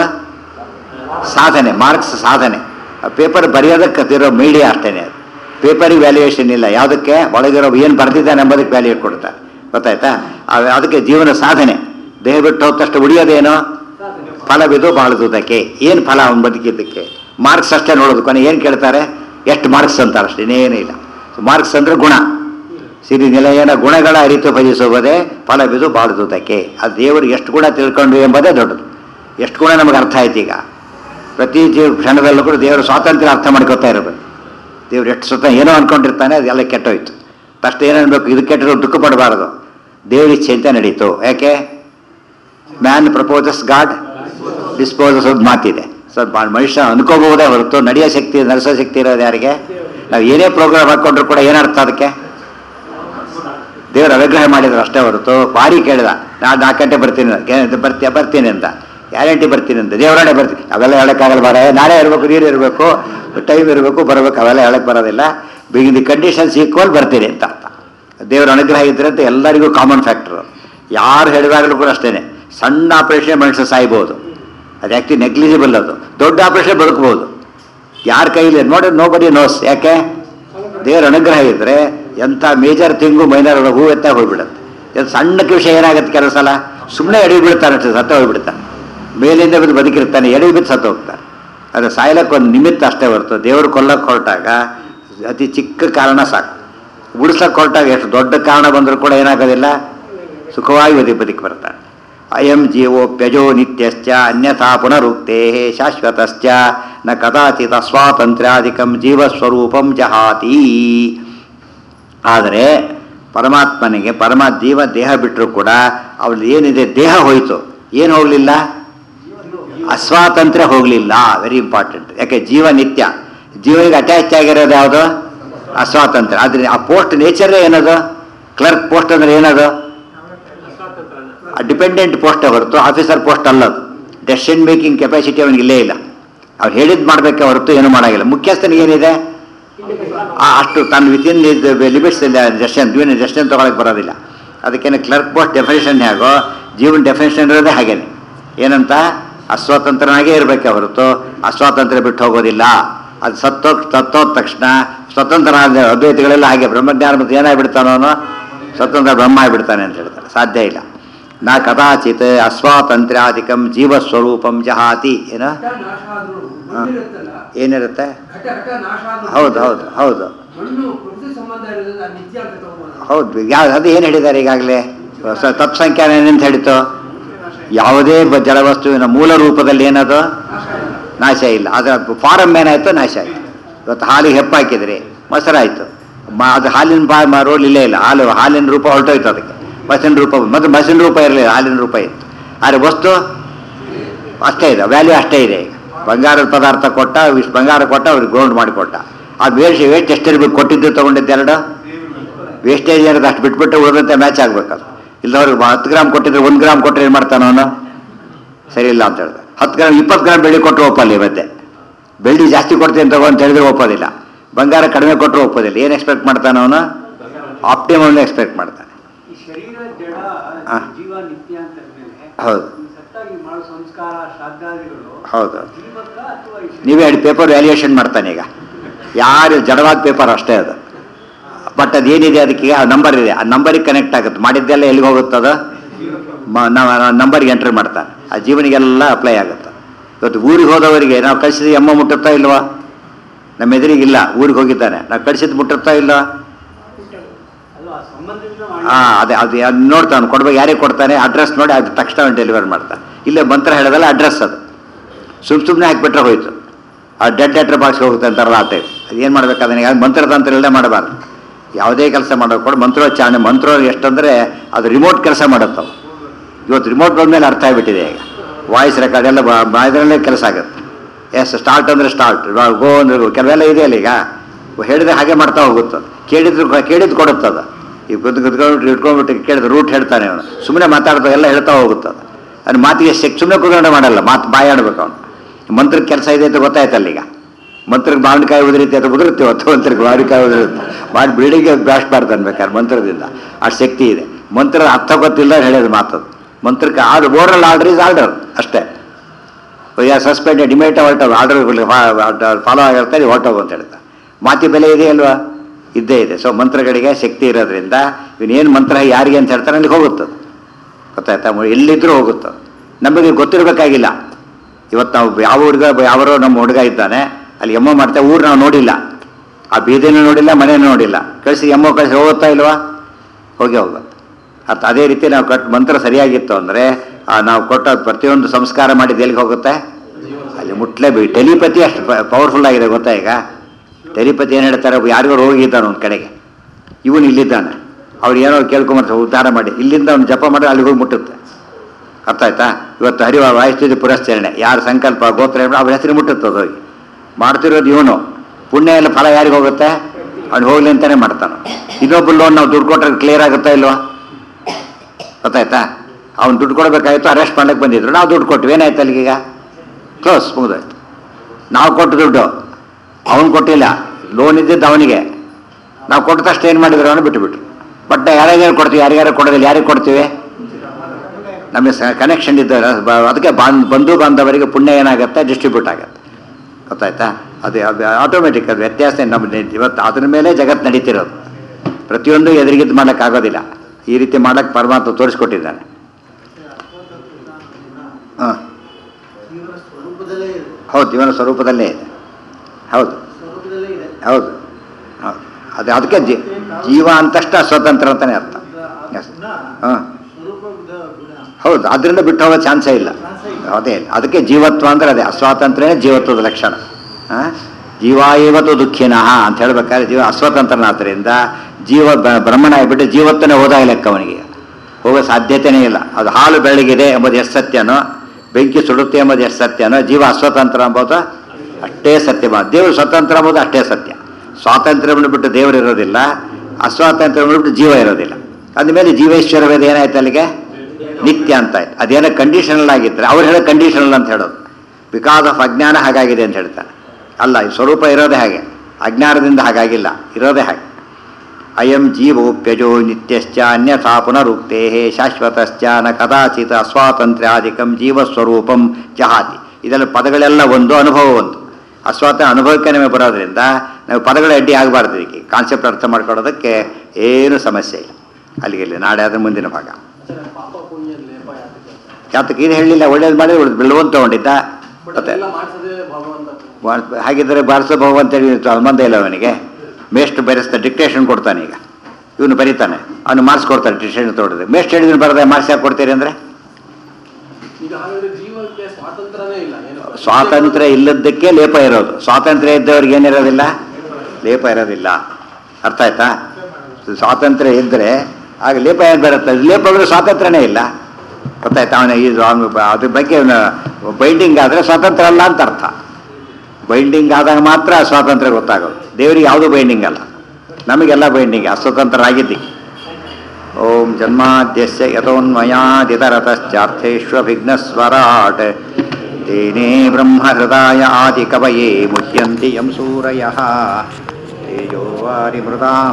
ಸಾಧನೆ ಮಾರ್ಕ್ಸ್ ಸಾಧನೆ ಪೇಪರ್ ಬರೆಯೋದಕ್ಕೆ ಇರೋ ಮೀಡಿಯಾ ಅಷ್ಟೇನೆ ಅದು ಪೇಪರಿಗೆ ವ್ಯಾಲ್ಯೂಯೇಷನ್ ಇಲ್ಲ ಯಾವುದಕ್ಕೆ ಒಳಗಿರೋ ಏನು ಬರೆದಿದ್ದಾನೆ ಎಂಬುದಕ್ಕೆ ವ್ಯಾಲ್ಯೂ ಕೊಡ್ತಾರೆ ಗೊತ್ತಾಯ್ತಾ ಆ- ಅದಕ್ಕೆ ಜೀವನ ಸಾಧನೆ ದೇಹ ಬಿಟ್ಟು ಹೋದ ತಕ್ಷಣ ಉಳಿಯೋದೇನು ಫಲವಿದು ಬಾಳದುದಕ್ಕೆ ಏನು ಫಲ ಅವನು ಬದುಕಿದ್ದಕ್ಕೆ ಮಾರ್ಕ್ಸ್ ಅಷ್ಟೇ ನೋಡೋದು ಕೊನೆ ಏನು ಕೇಳ್ತಾರೆ ಎಷ್ಟು ಮಾರ್ಕ್ಸ್ ಅಂತಾರೆ ಅಷ್ಟೇ ಇನ್ನೇನೂ ಇಲ್ಲ ಮಾರ್ಕ್ಸ್ ಅಂದರೆ ಗುಣ ಸಿರಿ ನಿಲಯನ ಗುಣಗಳ ಅರಿತು ಭಜಿಸುವುದೇ ಫಲವಿದು ಬಾಳುವುದಕ್ಕೆ ಆ ದೇವರು ಎಷ್ಟು ಗುಣ ತಿಳ್ಕೊಂಡು ಎಂಬುದೇ ದೊಡ್ಡದು ಎಷ್ಟು ಗುಣ ನಮಗೆ ಅರ್ಥ ಆಯ್ತು ಈಗ ಪ್ರತಿ ಜೀವ ಕ್ಷಣದಲ್ಲೂ ಕೂಡ ದೇವರು ಸ್ವಾತಂತ್ರ್ಯ ಅರ್ಥ ಮಾಡ್ಕೊತಾ ಇರಬೇಕು ದೇವ್ರು ಎಷ್ಟು ಸ್ವತಃ ಏನೋ ಅನ್ಕೊಂಡಿರ್ತಾನೆ ಅದೆಲ್ಲ ಕೆಟ್ಟೋಯ್ತು ಫಸ್ಟ್ ಏನನ್ಬೇಕು ಇದು ಕೆಟ್ಟರು ದುಃಖ ಪಡಬಾರದು ದೇವ್ರ ಇಚ್ಛೆ ಅಂತ ನಡೀತು ಯಾಕೆ ಮ್ಯಾನ್ ಪ್ರಪೋಸಸ್ ಗಾಡ್ ಡಿಸ್ಪೋಸಸ್ ಒಂದು ಮಾತಿದೆ ಸೊ ಬಾ- ಮನುಷ್ಯ ಅನ್ಕೋಬಹುದೇ ಹೊರತು ನಡೆಯೋ ಶಕ್ತಿ ನಡೆಸೋ ಶಕ್ತಿ ಇರೋದು ಯಾರಿಗೆ ನಾವು ಏನೇ ಪ್ರೋಗ್ರಾಮ್ ಹಾಕ್ಕೊಂಡ್ರು ಕೂಡ ಏನರ್ಥ ಅದಕ್ಕೆ ದೇವರು ಅನುಗ್ರಹ ಮಾಡಿದ್ರು ಅಷ್ಟೇ ಹೊರತು ಭಾರಿ ಕೇಳಿದ ನಾನು ನಾಲ್ಕು ಗಂಟೆ ಬರ್ತೀನಿ ಅಂತ. ಕೆ- ಬರ್ತೀಯ ಬರ್ತೀನಿ ಅಂತ ಗ್ಯಾರಂಟಿ ಬರ್ತೀನಿ ಅಂತ ದೇವರಾಣೆ ಬರ್ತೀನಿ ಅವೆಲ್ಲ ಹೇಳೋಕ್ಕಾಗಲ್ಲ ಬಾರ ನಾನೇ ಇರಬೇಕು ನೀರು ಇರಬೇಕು ಟೈಮ್ ಇರಬೇಕು ಬರಬೇಕು ಅವೆಲ್ಲ ಹೇಳಕ್ಕೆ ಬರೋದಿಲ್ಲ ಬಿಗಿನ್ ದಿ ಕಂಡೀಷನ್ಸ್ ಈಕ್ವಲ್ ಬರ್ತೀನಿ ಅಂತ ಅರ್ಥ ದೇವರ ಅನುಗ್ರಹ ಇದ್ರೆ ಅಂತ ಎಲ್ಲರಿಗೂ ಕಾಮನ್ ಫ್ಯಾಕ್ಟರ್ ಯಾರು ಹೇಳಿದಾಗಲೂ ಕೂಡ ಅಷ್ಟೇ ಸಣ್ಣ ಆಪರೇಷನ್ ಮನುಷ್ಯ ಸಾಯ್ಬೋದು ಅದು ಆ್ಯಕ್ಚುಲಿ ನೆಗ್ಲಿಜಿಬಲ್ ಅದು ದೊಡ್ಡ ಆಪರೇಷನ್ ಬದುಕಬಹುದು ಯಾರ ಕೈಲಿ ನೋಡಿ ನೋ ಬಡಿ ನೋಸ್ ಯಾಕೆ ದೇವರ ಅನುಗ್ರಹ ಇದ್ರೆ ಎಂಥ ಮೇಜರ್ ಥಿಂಗು ಮೈನರ್ ಹೂ ಎತ್ತ ಹೋಗ್ಬಿಡುತ್ತೆ ಇದು ಸಣ್ಣಕ್ಕೆ ವಿಷಯ ಏನಾಗುತ್ತೆ ಕೆಲವು ಸಲ ಸುಮ್ಮನೆ ಎಡಿ ಬೀಳ್ತಾನೆ ಅಷ್ಟೇ ಸತ್ತ ಹೋಗ್ಬಿಡ್ತಾನೆ ಮೇಲಿಂದ ಬಿದ್ದು ಬದುಕಿರ್ತಾನೆ ಎಡಿ ಬಿದ್ದು ಸತ್ತು ಹೋಗ್ತಾನೆ ಅದು ಸಾಯ್ಲಕ್ಕೆ ಒಂದು ನಿಮಿತ್ತ ಅಷ್ಟೇ ಹೊರತು ದೇವರು ಕೊಲ್ಲಕ್ಕೆ ಹೊರಟಾಗ ಅತಿ ಚಿಕ್ಕ ಕಾರಣ ಸಾಕು ಉಳಿಸ್ಲಕ್ಕೆ ಹೊರಟಾಗ ಎಷ್ಟು ದೊಡ್ಡ ಕಾರಣ ಬಂದರೂ ಕೂಡ ಏನಾಗೋದಿಲ್ಲ ಸುಖವಾಗಿ ಬದುಕಿ ಬದುಕಿ ಬರ್ತಾನೆ ಅಯಂ ಜೀವೋಪ್ಯಜೋ ನಿತ್ಯಶ್ಚ ಅನ್ಯಥಾ ಪುನರುಕ್ತೇ ಶಾಶ್ವತಶ್ಚ ನ ಕದಾಚಿತ ಸ್ವಾತಂತ್ರ್ಯಾಧಿಕಂ ಜೀವಸ್ವರೂಪಂ ಜಹಾತಿ ಆದರೆ ಪರಮಾತ್ಮನಿಗೆ ಪರಮ ಜೀವ ದೇಹ ಬಿಟ್ಟರು ಕೂಡ ಅವಳು ಏನಿದೆ ದೇಹ ಹೋಯಿತು ಏನು ಹೋಗಲಿಲ್ಲ ಅಸ್ವಾತಂತ್ರ್ಯ ಹೋಗಲಿಲ್ಲ ವೆರಿ ಇಂಪಾರ್ಟೆಂಟ್ ಯಾಕೆ ಜೀವ ನಿತ್ಯ ಜೀವನಿಗೆ ಅಟ್ಯಾಚ್ ಆಗಿರೋದು ಯಾವುದು ಅಸ್ವಾತಂತ್ರ್ಯ ಆದರೆ ಆ ಪೋಸ್ಟ್ ನೇಚರೇ ಏನದು ಕ್ಲರ್ಕ್ ಪೋಸ್ಟ್ ಅಂದ್ರೆ ಏನದು ಡಿಪೆಂಡೆಂಟ್ ಪೋಸ್ಟೇ ಹೊರತು ಆಫೀಸರ್ ಪೋಸ್ಟ್ ಅಲ್ಲದು ಡೆಸಿಷನ್ ಮೇಕಿಂಗ್ ಕೆಪಾಸಿಟಿ ಅವನಿಗೆ ಇಲ್ಲೇ ಇಲ್ಲ ಅವ್ನು ಹೇಳಿದ್ ಮಾಡಬೇಕೆ ಹೊರತು ಏನು ಮಾಡಾಗಿಲ್ಲ ಮುಖ್ಯಸ್ಥನಿಗೆ ಏನಿದೆ ಆ ಅಷ್ಟು ತನ್ನ ವಿತಿನ್ ಲಿಮಿಟ್ಸ್ ಡೆಸಿಷನ್ ಜೀವನ ಡೆಸಿಷನ್ ತೊಗೊಳಕ್ಕೆ ಬರೋದಿಲ್ಲ ಅದಕ್ಕೇನೆ ಕ್ಲರ್ಕ್ ಪೋಸ್ಟ್ ಡೆಫಿನೇಷನ್ ಹೇಗೋ ಜೀವನ ಡೆಫಿನೇಷನ್ ಇರೋದೇ ಹಾಗೇನೆ ಏನಂತ ಅಸ್ವಾತಂತ್ರ್ಯನಾಗೇ ಇರಬೇಕೆ ಹೊರತು ಅಸ್ವಾತಂತ್ರ್ಯ ಬಿಟ್ಟು ಹೋಗೋದಿಲ್ಲ ಅದು ಸತ್ತೋಗ್ ಸತ್ತೋದ ತಕ್ಷಣ ಸ್ವತಂತ್ರ ಆದ ಅದ್ವೈತಿಗಳೆಲ್ಲ ಹಾಗೆ ಬ್ರಹ್ಮಜ್ಞಾನ ಮತ್ತು ಏನಾಗ್ಬಿಡ್ತಾನೋ ಅವನು ಸ್ವತಂತ್ರ ಬ್ರಹ್ಮ ಆಗಿಬಿಡ್ತಾನೆ ಅಂತ ಹೇಳ್ತಾರೆ ಸಾಧ್ಯ ಇಲ್ಲ ನಾ ಕದಾಚಿತ್ ಅಸ್ವಾತಂತ್ರ್ಯಾಧಿಕಂ ಜೀವಸ್ವರೂಪಂ ಜಹಾತಿ ಏನ ಘಟ ನಾಶ ಆದ್ರೂ ಮಣ್ಣಿರುತ್ತಲ್ಲ ಏನಿರುತ್ತೆ ಘಟ ಘಟ ನಾಶ ಆದ್ರೂ ಹೌದು ಹೌದು ಹೌದು ಮಣ್ಣು ಪ್ರಕೃತಿ ಸಂಬಂಧ ಇರೋದ್ರಿಂದ ಅದು ನಿತ್ಯ ಅಂತ ತಗೋಬೋದು ಹೌದು ಯಾವ ಅದು ಏನು ಹೇಳಿದ್ದಾರೆ ಈಗಾಗಲೇ ತತ್ಸಂಖ್ಯಾನ ಏನಂತ ಹೇಳಿತು ಯಾವುದೇ ಬ- ಜಡವಸ್ತುವಿನ ಮೂಲ ರೂಪದಲ್ಲಿ ಏನದು ನಾಶ ಇಲ್ಲ ನಾಶ ಇಲ್ಲ ಅದರ ಫಾರಮ್ ಏನಾಯ್ತು ನಾಶ ಆಯ್ತು ಇವತ್ತು ಹಾಲಿಗೆ ಹೆಪ್ಪಾಕಿದ್ರಿ ಮೊಸರಾಯ್ತು ಮ ಅದು ಹಾಲಿನ ಬಾ ಮ- ರೋಲ್ ಇಲ್ಲೇ ಇಲ್ಲ ಹಾಲು ಹಾಲಿನ ರೂಪ ಹೊರಟೋಯ್ತು ಅದಕ್ಕೆ ಮಸಿನ ರೂಪ ಮತ್ತು ಮಸಿನ ರೂಪ ಇರಲಿಲ್ಲ ಹಾಲಿನ ರೂಪ ಇತ್ತು ಆದರೆ ವಸ್ತು ಅಷ್ಟೇ ಇದೆ ವ್ಯಾಲ್ಯೂ ಅಷ್ಟೇ ಇದೆ ಈಗ ಬಂಗಾರದ ಪದಾರ್ಥ ಕೊಟ್ಟ ಇಷ್ಟು ಬಂಗಾರ ಕೊಟ್ಟ ಅವ್ರಿಗೆ ಗೋಲ್ಡ್ ಮಾಡಿಕೊಟ್ಟ ಅದು ವೇಸ್ಟ್ ವೇಸ್ಟ್ ಎಷ್ಟಿರ್ಬೇಕು ಕೊಟ್ಟಿದ್ದು ತೊಗೊಂಡಿದ್ದು ಎರಡು ವೇಸ್ಟೇಜ್ ಏನಿದೆ ಅಷ್ಟು ಬಿಟ್ಬಿಟ್ಟು ಉಳಿದಂತೆ ಮ್ಯಾಚ್ ಆಗ್ಬೇಕದು ಇಲ್ಲದವ್ರಿಗೆ ಹತ್ತು ಗ್ರಾಮ್ ಕೊಟ್ಟಿದ್ರೆ ಒಂದು ಗ್ರಾಮ್ ಕೊಟ್ಟರೆ ಏನು ಮಾಡ್ತಾನ ಅವನು ಸರಿ ಇಲ್ಲ ಅಂತ ಹೇಳಿದ ಹತ್ತು ಗ್ರಾಮ್ ಇಪ್ಪತ್ತು ಗ್ರಾಮ್ ಬೆಳ್ಳಿ ಕೊಟ್ಟರು ಒಪ್ಪಲ್ಲ ಮತ್ತೆ ಬೆಳ್ಳಿ ಜಾಸ್ತಿ ಕೊಡ್ತೀನಿ ತಗೋ ಅಂತ ಹೇಳಿದ್ರೆ ಒಪ್ಪೋದಿಲ್ಲ ಬಂಗಾರ ಕಡಿಮೆ ಕೊಟ್ಟರು ಒಪ್ಪೋದಿಲ್ಲ ಏನು ಎಕ್ಸ್ಪೆಕ್ಟ್ ಮಾಡ್ತಾನೆ ಅವನು ಆಪ್ಟಿಮಮ್ ಎಕ್ಸ್ಪೆಕ್ಟ್ ಮಾಡ್ತಾನೆ ಈ ಶರೀರ ಜಡ ಆ. ಜೀವ ನಿತ್ಯ ಅಂತ ಅಂದ್ಮೇಲೆ ಹೌದು ಈ ಸತ್ತಾಗಿ ಮಾಡೋ ಸಂಸ್ಕಾರ ಶ್ರಾದ್ದಾದಿಗಳು ಹೌದು ಜೀವಕ್ಕ ಅಥವಾ ಈ ಶರೀರ- ನೀವೇ ಹೇಳಿ ಪೇಪರ್ ವ್ಯಾಲ್ಯೂಯೇಷನ್ ಮಾಡ್ತಾನೆ ಈಗ ಯಾರು ಜಡವಾದ ಪೇಪರ್ ಅಷ್ಟೇ ಅದು ಬಟ್ ಅದೇನಿದೆ ಅದಕ್ಕೆ ಆ ನಂಬರ್ ಇದೆ ಆ ನಂಬರಿಗೆ ಕನೆಕ್ಟ್ ಆಗುತ್ತೆ ಮಾಡಿದ್ದೆಲ್ಲ ಎಲ್ಲಿಗೆ ಹೋಗುತ್ತದ ನಂಬರ್ಗೆ ಎಂಟ್ರಿ ಮಾಡ್ತಾನೆ ಆ ಜೀವನಿಗೆಲ್ಲ ಅಪ್ಲೈ ಆಗುತ್ತೆ ಇವತ್ತು ಊರಿಗೆ ಹೋದವರಿಗೆ ನಾವು ಕಳಿಸಿದ ಎಮ್ಮ ಮುಟ್ಟುತ್ತಾ ಇಲ್ವಾ ನಮ್ಮ ಎದುರಿಗಿಲ್ಲ ಊರಿಗೆ ಹೋಗಿದ್ದಾನೆ ನಾವು ಕಳಿಸಿದ್ದು ಮುಟ್ಟುತ್ತಾ ಇಲ್ವಾ ಅಲ್ವಾ ಸಂಬಂಧದಿಂದ ಆ, ಅದೇ ಅದು ಅದು ನೋಡ್ತಾನೆ ಕೊಡ್ಬೇಕು ಯಾರಿಗೆ ಕೊಡ್ತಾನೆ ಅಡ್ರೆಸ್ ನೋಡಿ ಅದು ತಕ್ಷಣ ಡೆಲಿವರ್ ಮಾಡ್ತಾನೆ ಇಲ್ಲೇ ಮಂತ್ರ ಹೇಳೋದಲ್ಲ ಅಡ್ರೆಸ್ ಅದು ಸುಮ್ ಸುಮ್ಮನೆ ಹಾಕಿಬಿಟ್ರೆ ಹೋಯ್ತು ಆ ಡೆಡ್ ಲೆಟರ್ ಬಾಕ್ಸ್ ಹೋಗುತ್ತೆ ಅಂತಾರಲ್ಲ ಆ ಟೈಪ್ ಅದೇನು ಮಾಡ್ಬೇಕು ಅದನ್ನ ಯಾರು ಮಂತ್ರತಂತ್ರ ಇಲ್ಲದೆ ಮಾಡಬಾರ್ದು ಯಾವುದೇ ಕೆಲಸ ಮಾಡೋಕೆ ಕೂಡ ಮಂತ್ರೋಚ್ಚಾರಣೆ ಮಂತ್ರ ಎಷ್ಟಂದರೆ ಅದು ರಿಮೋಟ್ ಕೆಲಸ ಮಾಡುತ್ತವು ಇವತ್ತು ರಿಮೋಟ್ ಬಂದಮೇಲೆ ಅರ್ಥ ಆಗಿಬಿಟ್ಟಿದೆ ಈಗ ವಾಯ್ಸ್ ರೆಕಾರ್ಡ್ ಎಲ್ಲ ಇದರಲ್ಲೇ ಕೆಲಸ ಆಗುತ್ತೆ ಎಸ್ ಸ್ಟಾರ್ಟ್ ಅಂದರೆ ಸ್ಟಾರ್ಟ್ ಗೋ ಅಂದ್ರೆ go. ಕೆಲವೆಲ್ಲ ಇದೆಯಲ್ಲ ಈಗ ಹೇಳಿದ್ರೆ ಹಾಗೆ ಮಾಡ್ತಾ ಹೋಗುತ್ತೆ ಕೇಳಿದ್ರು ಕೇಳಿದ್ದು ಕೊಡುತ್ತದ ಈಗ ಕುದ್ದು ಕುತ್ಕೊಂಡು ಇಟ್ಕೊಂಡ್ಬಿಟ್ಟು ಕೇಳಿದ್ರೆ ರೂಟ್ ಹೇಳ್ತಾನೆ ಅವನು ಸುಮ್ಮನೆ ಮಾತಾಡ್ತಾ ಎಲ್ಲ ಹೇಳ್ತಾ ಹೋಗುತ್ತದ ಅದು ಮಾತಿಗೆ ಶಕ್ ಸುಮ್ಮನೆ ಕುತ್ಕೊಂಡೆ ಮಾಡಲ್ಲ ಮಾತು ಬಾಯಾಡ್ಬೇಕು ಅವನು ಮಂತ್ರಕ್ಕೆ ಕೆಲಸ ಇದೆ ಅಂತ ಗೊತ್ತಾಯ್ತಲ್ಲ ಈಗ ಮಂತ್ರಕ್ಕೆ ಮಾವಿನಕಾಯಿ ಉದುರಿತೆ ಅಂತ ಉದುರುತ್ತೆ ಹೊತ್ತು ಮಂತ್ರಕ್ಕೆ ಮಾವಿನಕಾಯಿ ಉದುರುತ್ತೆ ಮಾಡಿ ಬಿಲ್ಡಿಂಗ್ಗೆ ಬ್ಲಾಸ್ಟ್ ಮಾಡ್ತಾನೆ ಬೇಕಾದ್ರೆ ಮಂತ್ರದಿಂದ ಅಷ್ಟು ಶಕ್ತಿ ಇದೆ ಮಂತ್ರದ ಅರ್ಥ ಗೊತ್ತಿಲ್ಲ ಹೇಳೋದು ಮಾತದು ಮಂತ್ರಕ್ಕೆ order oral order is order ಅಷ್ಟೇ ಯಾ ಸಸ್ಪೆಂಡೆಡ್ ಇಮಿಡಿಯೇಟ್ ಹೊರಟೋದು ಆರ್ಡರ್ ಫಾಲೋ ಆಗಿರ್ತಾರೆ ಹೊರಟೋಗು ಅಂತ ಹೇಳ್ತಾರೆ ಮಾತಿ ಬೆಲೆ ಇದೆಯಲ್ವಾ ಇದ್ದೇ ಇದೆ ಸೊ ಮಂತ್ರಗಳಿಗೆ ಶಕ್ತಿ ಇರೋದ್ರಿಂದ ಇವನೇನು ಮಂತ್ರ ಯಾರಿಗೆ ಅಂತ ಹೇಳ್ತಾರೆ ಅಲ್ಲಿಗೆ ಹೋಗುತ್ತದೆ ಗೊತ್ತಾಯ್ತಾ ಮ- ಎಲ್ಲಿದ್ರೂ ಹೋಗುತ್ತದೆ ನಮಗೆ ಗೊತ್ತಿರಬೇಕಾಗಿಲ್ಲ ಇವತ್ತು ನಾವು ಯಾವ ಹುಡುಗ ಯಾವರೋ ನಮ್ಮ ಹುಡುಗ ಇದ್ದಾನೆ ಅಲ್ಲಿ ಎಮ್ಮೋ ಮಾಡ್ತಾ ಊರು ನಾವು ನೋಡಿಲ್ಲ ಆ ಬೀದಿನೂ ನೋಡಿಲ್ಲ ಮನೇನೂ ನೋಡಿಲ್ಲ ಕಳಿಸಿ ಎಮ್ಮೋ ಕಳಿಸಿ ಹೋಗುತ್ತಾ ಇಲ್ವಾ ಹೋಗಿ ಹೋಗುತ್ತೆ ಅರ್ಥ ಅದೇ ರೀತಿ ನಾವು ಕಟ್ ಮಂತ್ರ ಸರಿಯಾಗಿತ್ತು ಅಂದರೆ ನಾವು ಕೊಟ್ಟ ಪ್ರತಿಯೊಂದು ಸಂಸ್ಕಾರ ಮಾಡಿದ್ದು ಎಲ್ಲಿಗೆ ಹೋಗುತ್ತೆ ಅಲ್ಲಿ ಮುಟ್ಲೇಬೇಕು ಟೆಲಿಪತಿ ಅಷ್ಟು ಪವರ್ಫುಲ್ ಆಗಿದೆ ಗೊತ್ತಾ ಈಗ ಟೆಲಿಪತಿ ಏನು ಹೇಳ್ತಾರೆ ಒಬ್ಬ ಯಾರಿಗೋ ರೋಗಿ ಇದ್ದಾನೆ ಒಂದು ಕಡೆಗೆ ಇವನು ಇಲ್ಲಿದ್ದಾನೆ ಅವ್ರು ಏನೋ ಕೇಳ್ಕೊಂಬರ್ತಾರೆ ಉದ್ಧಾರ ಮಾಡಿ ಇಲ್ಲಿಂದ ಅವ್ನು ಜಪ ಮಾಡಿ ಅಲ್ಲಿಗೆ ಹೋಗಿ ಮುಟ್ಟುತ್ತೆ ಅರ್ಥ ಆಯ್ತಾ ಇವತ್ತು ಹರಿವ ವಾಯುಸ್ಥಿತಿ ಪುರಸ್ಕರಣೆ ಯಾರ ಸಂಕಲ್ಪ ಗೋತ್ರ ಏನು ಅವ್ರ ಹೆಸರು ಮುಟ್ಟುತ್ತೆ ಅದು ಹೋಗಿ ಮಾಡ್ತಿರೋದು ಇವನು ಪುಣ್ಯ ಎಲ್ಲ ಫಲ ಯಾರಿಗೆ ಹೋಗುತ್ತೆ ಅವ್ನು ಹೋಗ್ಲಿ ಅಂತಾನೆ ಮಾಡ್ತಾನೆ ಇನ್ನೊಬ್ಬ ಲೋನ್ ನಾವು ದುಡ್ಡು ಕೊಟ್ಟರೆ ಕ್ಲಿಯರ್ ಆಗುತ್ತಾ ಇಲ್ವಾ ಗೊತ್ತಾಯ್ತಾ ಅವ್ನು ದುಡ್ಡು ಕೊಡಬೇಕಾಗಿತ್ತು ಅರೆಸ್ಟ್ ಮಾಡ್ಲಿಕ್ಕೆ ಬಂದಿದ್ರು ನಾವು ದುಡ್ಡು ಕೊಟ್ವಿ ಏನಾಯ್ತು ಅಲ್ಲಿಗೀಗ ಕ್ಲೋಸ್ ಮುಗಿದೋಯ್ತು ನಾವು ಕೊಟ್ಟು ದುಡ್ಡು ಅವನು ಕೊಟ್ಟಿಲ್ಲ ಲೋನ್ ಇದ್ದಿದ್ದು ಅವನಿಗೆ ನಾವು ಕೊಟ್ಟ ತಕ್ಷಣ ಏನು ಮಾಡಿದ್ರು ಅವನು ಬಿಟ್ಟುಬಿಟ್ರು ಬಟ್ ಯಾರ್ಯಾರು ಕೊಡ್ತೀವಿ ಯಾರ್ಯಾರು ಕೊಡೋದಿಲ್ಲ ಯಾರಿಗೆ ಕೊಡ್ತೀವಿ ನಮಗೆ ಕನೆಕ್ಷನ್ ಇದ್ದ ಬ- ಅದಕ್ಕೆ ಬಾಂಧ್ ಬಂಧು ಬಾಂಧವರಿಗೆ ಪುಣ್ಯ ಏನಾಗುತ್ತೆ ಡಿಸ್ಟ್ರಿಬ್ಯೂಟ್ ಆಗುತ್ತೆ ಗೊತ್ತಾಯ್ತಾ ಅದು ಅದು ಆಟೋಮೆಟಿಕ್ ಅದು ವ್ಯತ್ಯಾಸ ಏನು ನಮ್ಮ ನೆ- ಇವತ್ತು ಅದ್ರ ಮೇಲೆ ಜಗತ್ತು ನಡೀತಿರೋದು ಪ್ರತಿಯೊಂದು ಎದುರಿಗಿದ್ದು ಮಾಡೋಕ್ಕಾಗೋದಿಲ್ಲ ಈ ರೀತಿ ಮಾಡೋಕ್ಕೆ ಪರಮಾತ್ಮ ತೋರಿಸ್ಕೊಟ್ಟಿದ್ದಾನೆ ಹಾಂ ಜೀವನ ಸ್ವರೂಪದಲ್ಲೇ ಇದೆ ಹೌದು ಜೀವನ ಸ್ವರೂಪದಲ್ಲೇ ಇದೆ ಹೌದು ಸ್ವರೂಪದಲ್ಲೇ ಇದೆ ಹೌದು ಹೌದು ಅದು ಅದಕ್ಕೆ ಜೀ ಜೀವ ಅಂತಷ್ಟ ಸ್ವತಂತ್ರ ಅಂತಲೇ ಅರ್ಥ ಎಸ್ ಹಾಂ ಸ್ವರೂಪದ ಗುಣ ಹೌದು ಅದರಿಂದ ಬಿಟ್ಟು ಹೋಗೋ ಚಾನ್ಸೇ ಇಲ್ಲ ಅದೇ ಅದಕ್ಕೆ ಜೀವತ್ವ ಅಂದ್ರೆ ಅದೇ ಅಸ್ವಾತಂತ್ರ್ಯನೇ ಜೀವತ್ವದ ಲಕ್ಷಣ ಆ? ಜೀವ ಇವತ್ತು ದುಃಖಿನಃ ಅಂತ ಹೇಳ್ಬೇಕಾದ್ರೆ ಜೀವ ಅಸ್ವತಂತ್ರನಾದ್ದರಿಂದ ಜೀವ ಬ- ಬ್ರಹ್ಮಣ ಆಗಿಬಿಟ್ಟು ಜೀವತ್ವನೇ ಹೋದಾಗ ಲೆಕ್ಕ ಅವನಿಗೆ ಹೋಗೋ ಸಾಧ್ಯತೆನೇ ಇಲ್ಲ ಅದು ಹಾಲು ಬೆಳಗಿದೆ ಎಂಬುದು ಎಷ್ಟು ಸತ್ಯನೋ ಬೆಂಕಿ ಸುಡುತ್ತೆ ಎಂಬುದು ಎಷ್ಟು ಸತ್ಯನೋ ಜೀವ ಅಸ್ವತಂತ್ರ ಎಂಬುದು ಅಷ್ಟೇ ಸತ್ಯ ಮಾ- ದೇವರು ಸ್ವತಂತ್ರ ಎಂಬುದು ಅಷ್ಟೇ ಸತ್ಯ ಸ್ವಾತಂತ್ರ್ಯವನ್ನು ಬಿಟ್ಟು ದೇವರು ಇರೋದಿಲ್ಲ ಅಸ್ವಾತಂತ್ರ್ಯವನ್ನು ಬಿಟ್ಟು ಜೀವ ಇರೋದಿಲ್ಲ ಅಂದಮೇಲೆ ಜೀವೇಶ್ವರ ವೇದ ಏನಾಯ್ತು ಅಲ್ಲಿಗೆ ನಿತ್ಯ ಅಂತ ಆಯ್ತು ಅದೇನೋ ಕಂಡೀಷನಲ್ ಆಗಿದ್ರೆ ಅವ್ರು ಹೇಳೋ ಕಂಡೀಷನಲ್ ಅಂತ ಹೇಳೋದು ಬಿಕಾಸ್ ಆಫ್ ಅಜ್ಞಾನ ಹಾಗಾಗಿದೆ ಅಂತ ಹೇಳ್ತಾರೆ ಅಲ್ಲ ಈ ಸ್ವರೂಪ ಇರೋದೇ ಹಾಗೆ ಅಜ್ಞಾನದಿಂದ ಹಾಗಾಗಿಲ್ಲ ಇರೋದೇ ಹಾಗೆ ಅಯಂ ಜೀವೋಪ್ಯಜೋ ನಿತ್ಯಶ್ಚ ಅನ್ಯಥಾ ಪುನರುಕ್ತೇ ಶಾಶ್ವತಶ್ಚ ನ ಕದಾಚಿತ್ ಅಸ್ವಾತಂತ್ರ್ಯಾಧಿಕಂ ಜೀವಸ್ವರೂಪಂ ಜಹಾತಿ ಇದೆಲ್ಲ ಪದಗಳೆಲ್ಲ ಒಂದು ಅನುಭವ ಒಂದು ಅಸ್ವಾತ ಅನುಭವಕ್ಕೆ ನಮಗೆ ಬರೋದ್ರಿಂದ ನಾವು ಪದಗಳ ಅಡ್ಡಿ ಆಗಬಾರ್ದು ಇದಕ್ಕೆ ಕಾನ್ಸೆಪ್ಟ್ ಅರ್ಥ ಮಾಡ್ಕೊಳ್ಳೋದಕ್ಕೆ ಏನು ಸಮಸ್ಯೆ ಇಲ್ಲ ಅಲ್ಲಿಗೆ ಇಲ್ಲಿ ನಾಳೆ ಅದರ ಮುಂದಿನ ಭಾಗ ಪಾಪ ಪುಣ್ಯ ಲೇಪ ಯಾತಕ್ಕೆ ಯಾತಕ್ಕೆ ಇದು ಹೇಳಲಿಲ್ಲ ಒಳ್ಳೇದು ಮಾಡಿ ಉಳಿದು ಬೆಳವನ್ ತಗೊಂಡಿದ್ದ ಮತ್ತೆ ಎಲ್ಲ ಮಾಡಿಸದೆ ಭಗವಂತ ಬಾರ್ಸ್- ಹಾಗಿದ್ರೆ ಬಾರಿಸ ಅಂತೇಳಿ ಸಂಬಂಧ ಇಲ್ಲ ಅವನಿಗೆ ಮೇಸ್ಟ್ ಬರೆಸ್ತಾ ಡಿಕ್ಟೇಷನ್ ಕೊಡ್ತಾನೆ ಈಗ ಇವನು ಬರೀತಾನೆ ಅವನು ಮಾರ್ಕ್ಸ್ ಕೊಡ್ತಾನೆ ಡಿಕ್ಟೇಷನ್ ತೊಗೊಳಿದ್ರೆ ಮೇಸ್ಟ್ ಹೇಳಿದ್ರೆ ಬರದೆ ಮಾರ್ಕ್ಸ್ ಯಾಕೆ ಕೊಡ್ತೀರಿ ಅಂದರೆ ಈಗ ಹಾಗಾದ್ರೆ ಜೀವಕ್ಕೆ ಸ್ವಾತಂತ್ರ್ಯನೇ ಇಲ್ಲ ಏನು ಸ್ವಾತಂತ್ರ್ಯ ಇಲ್ಲದಕ್ಕೆ ಲೇಪ ಇರೋದು ಸ್ವಾತಂತ್ರ್ಯ ಇದ್ದವ್ರಿಗೆ ಏನಿರೋದಿಲ್ಲ ಲೇಪ ಇರೋದಿಲ್ಲ ಅರ್ಥ ಆಯ್ತಾ ಸ್ವಾತಂತ್ರ್ಯ ಇದ್ದರೆ ಆಗ ಲೇಪ ಏನು ಬರುತ್ತೆ ಲೇಪ ಅಂದರೆ ಸ್ವಾತಂತ್ರ್ಯನೇ ಇಲ್ಲ ಗೊತ್ತಾಯ್ತಾ ಅವನ ಇದು ಅವನು ಅದ್ರ ಬಗ್ಗೆ ಅವನ ಬೈಂಡಿಂಗ್ ಆದರೆ ಸ್ವಾತಂತ್ರ್ಯ ಅಲ್ಲ ಅಂತ ಅರ್ಥ ಬೈಂಡಿಂಗ್ ಆದಾಗ ಮಾತ್ರ ಸ್ವಾತಂತ್ರ್ಯ ಗೊತ್ತಾಗೋದು ದೇವರಿಗೆ ಯಾವುದೂ ಬೈಂಡಿಂಗ್ ಅಲ್ಲ ನಮಗೆಲ್ಲ ಬೈಂಡಿಂಗ್ ಅಸ್ವತಂತ್ರ ಆಗಿದ್ದಕ್ಕೆ ಓಂ ಜನ್ಮಾದ್ಯಸ್ಯ ಯಥೋನ್ಮಯಾದಿತರತಶ್ಚಾರ್ಥೇष्वभिघ्नस्वराट् तेने ब्रह्महृदाय आदिकवये मुह्यन्ति यं सूरयः तेजो वारिमृदाम्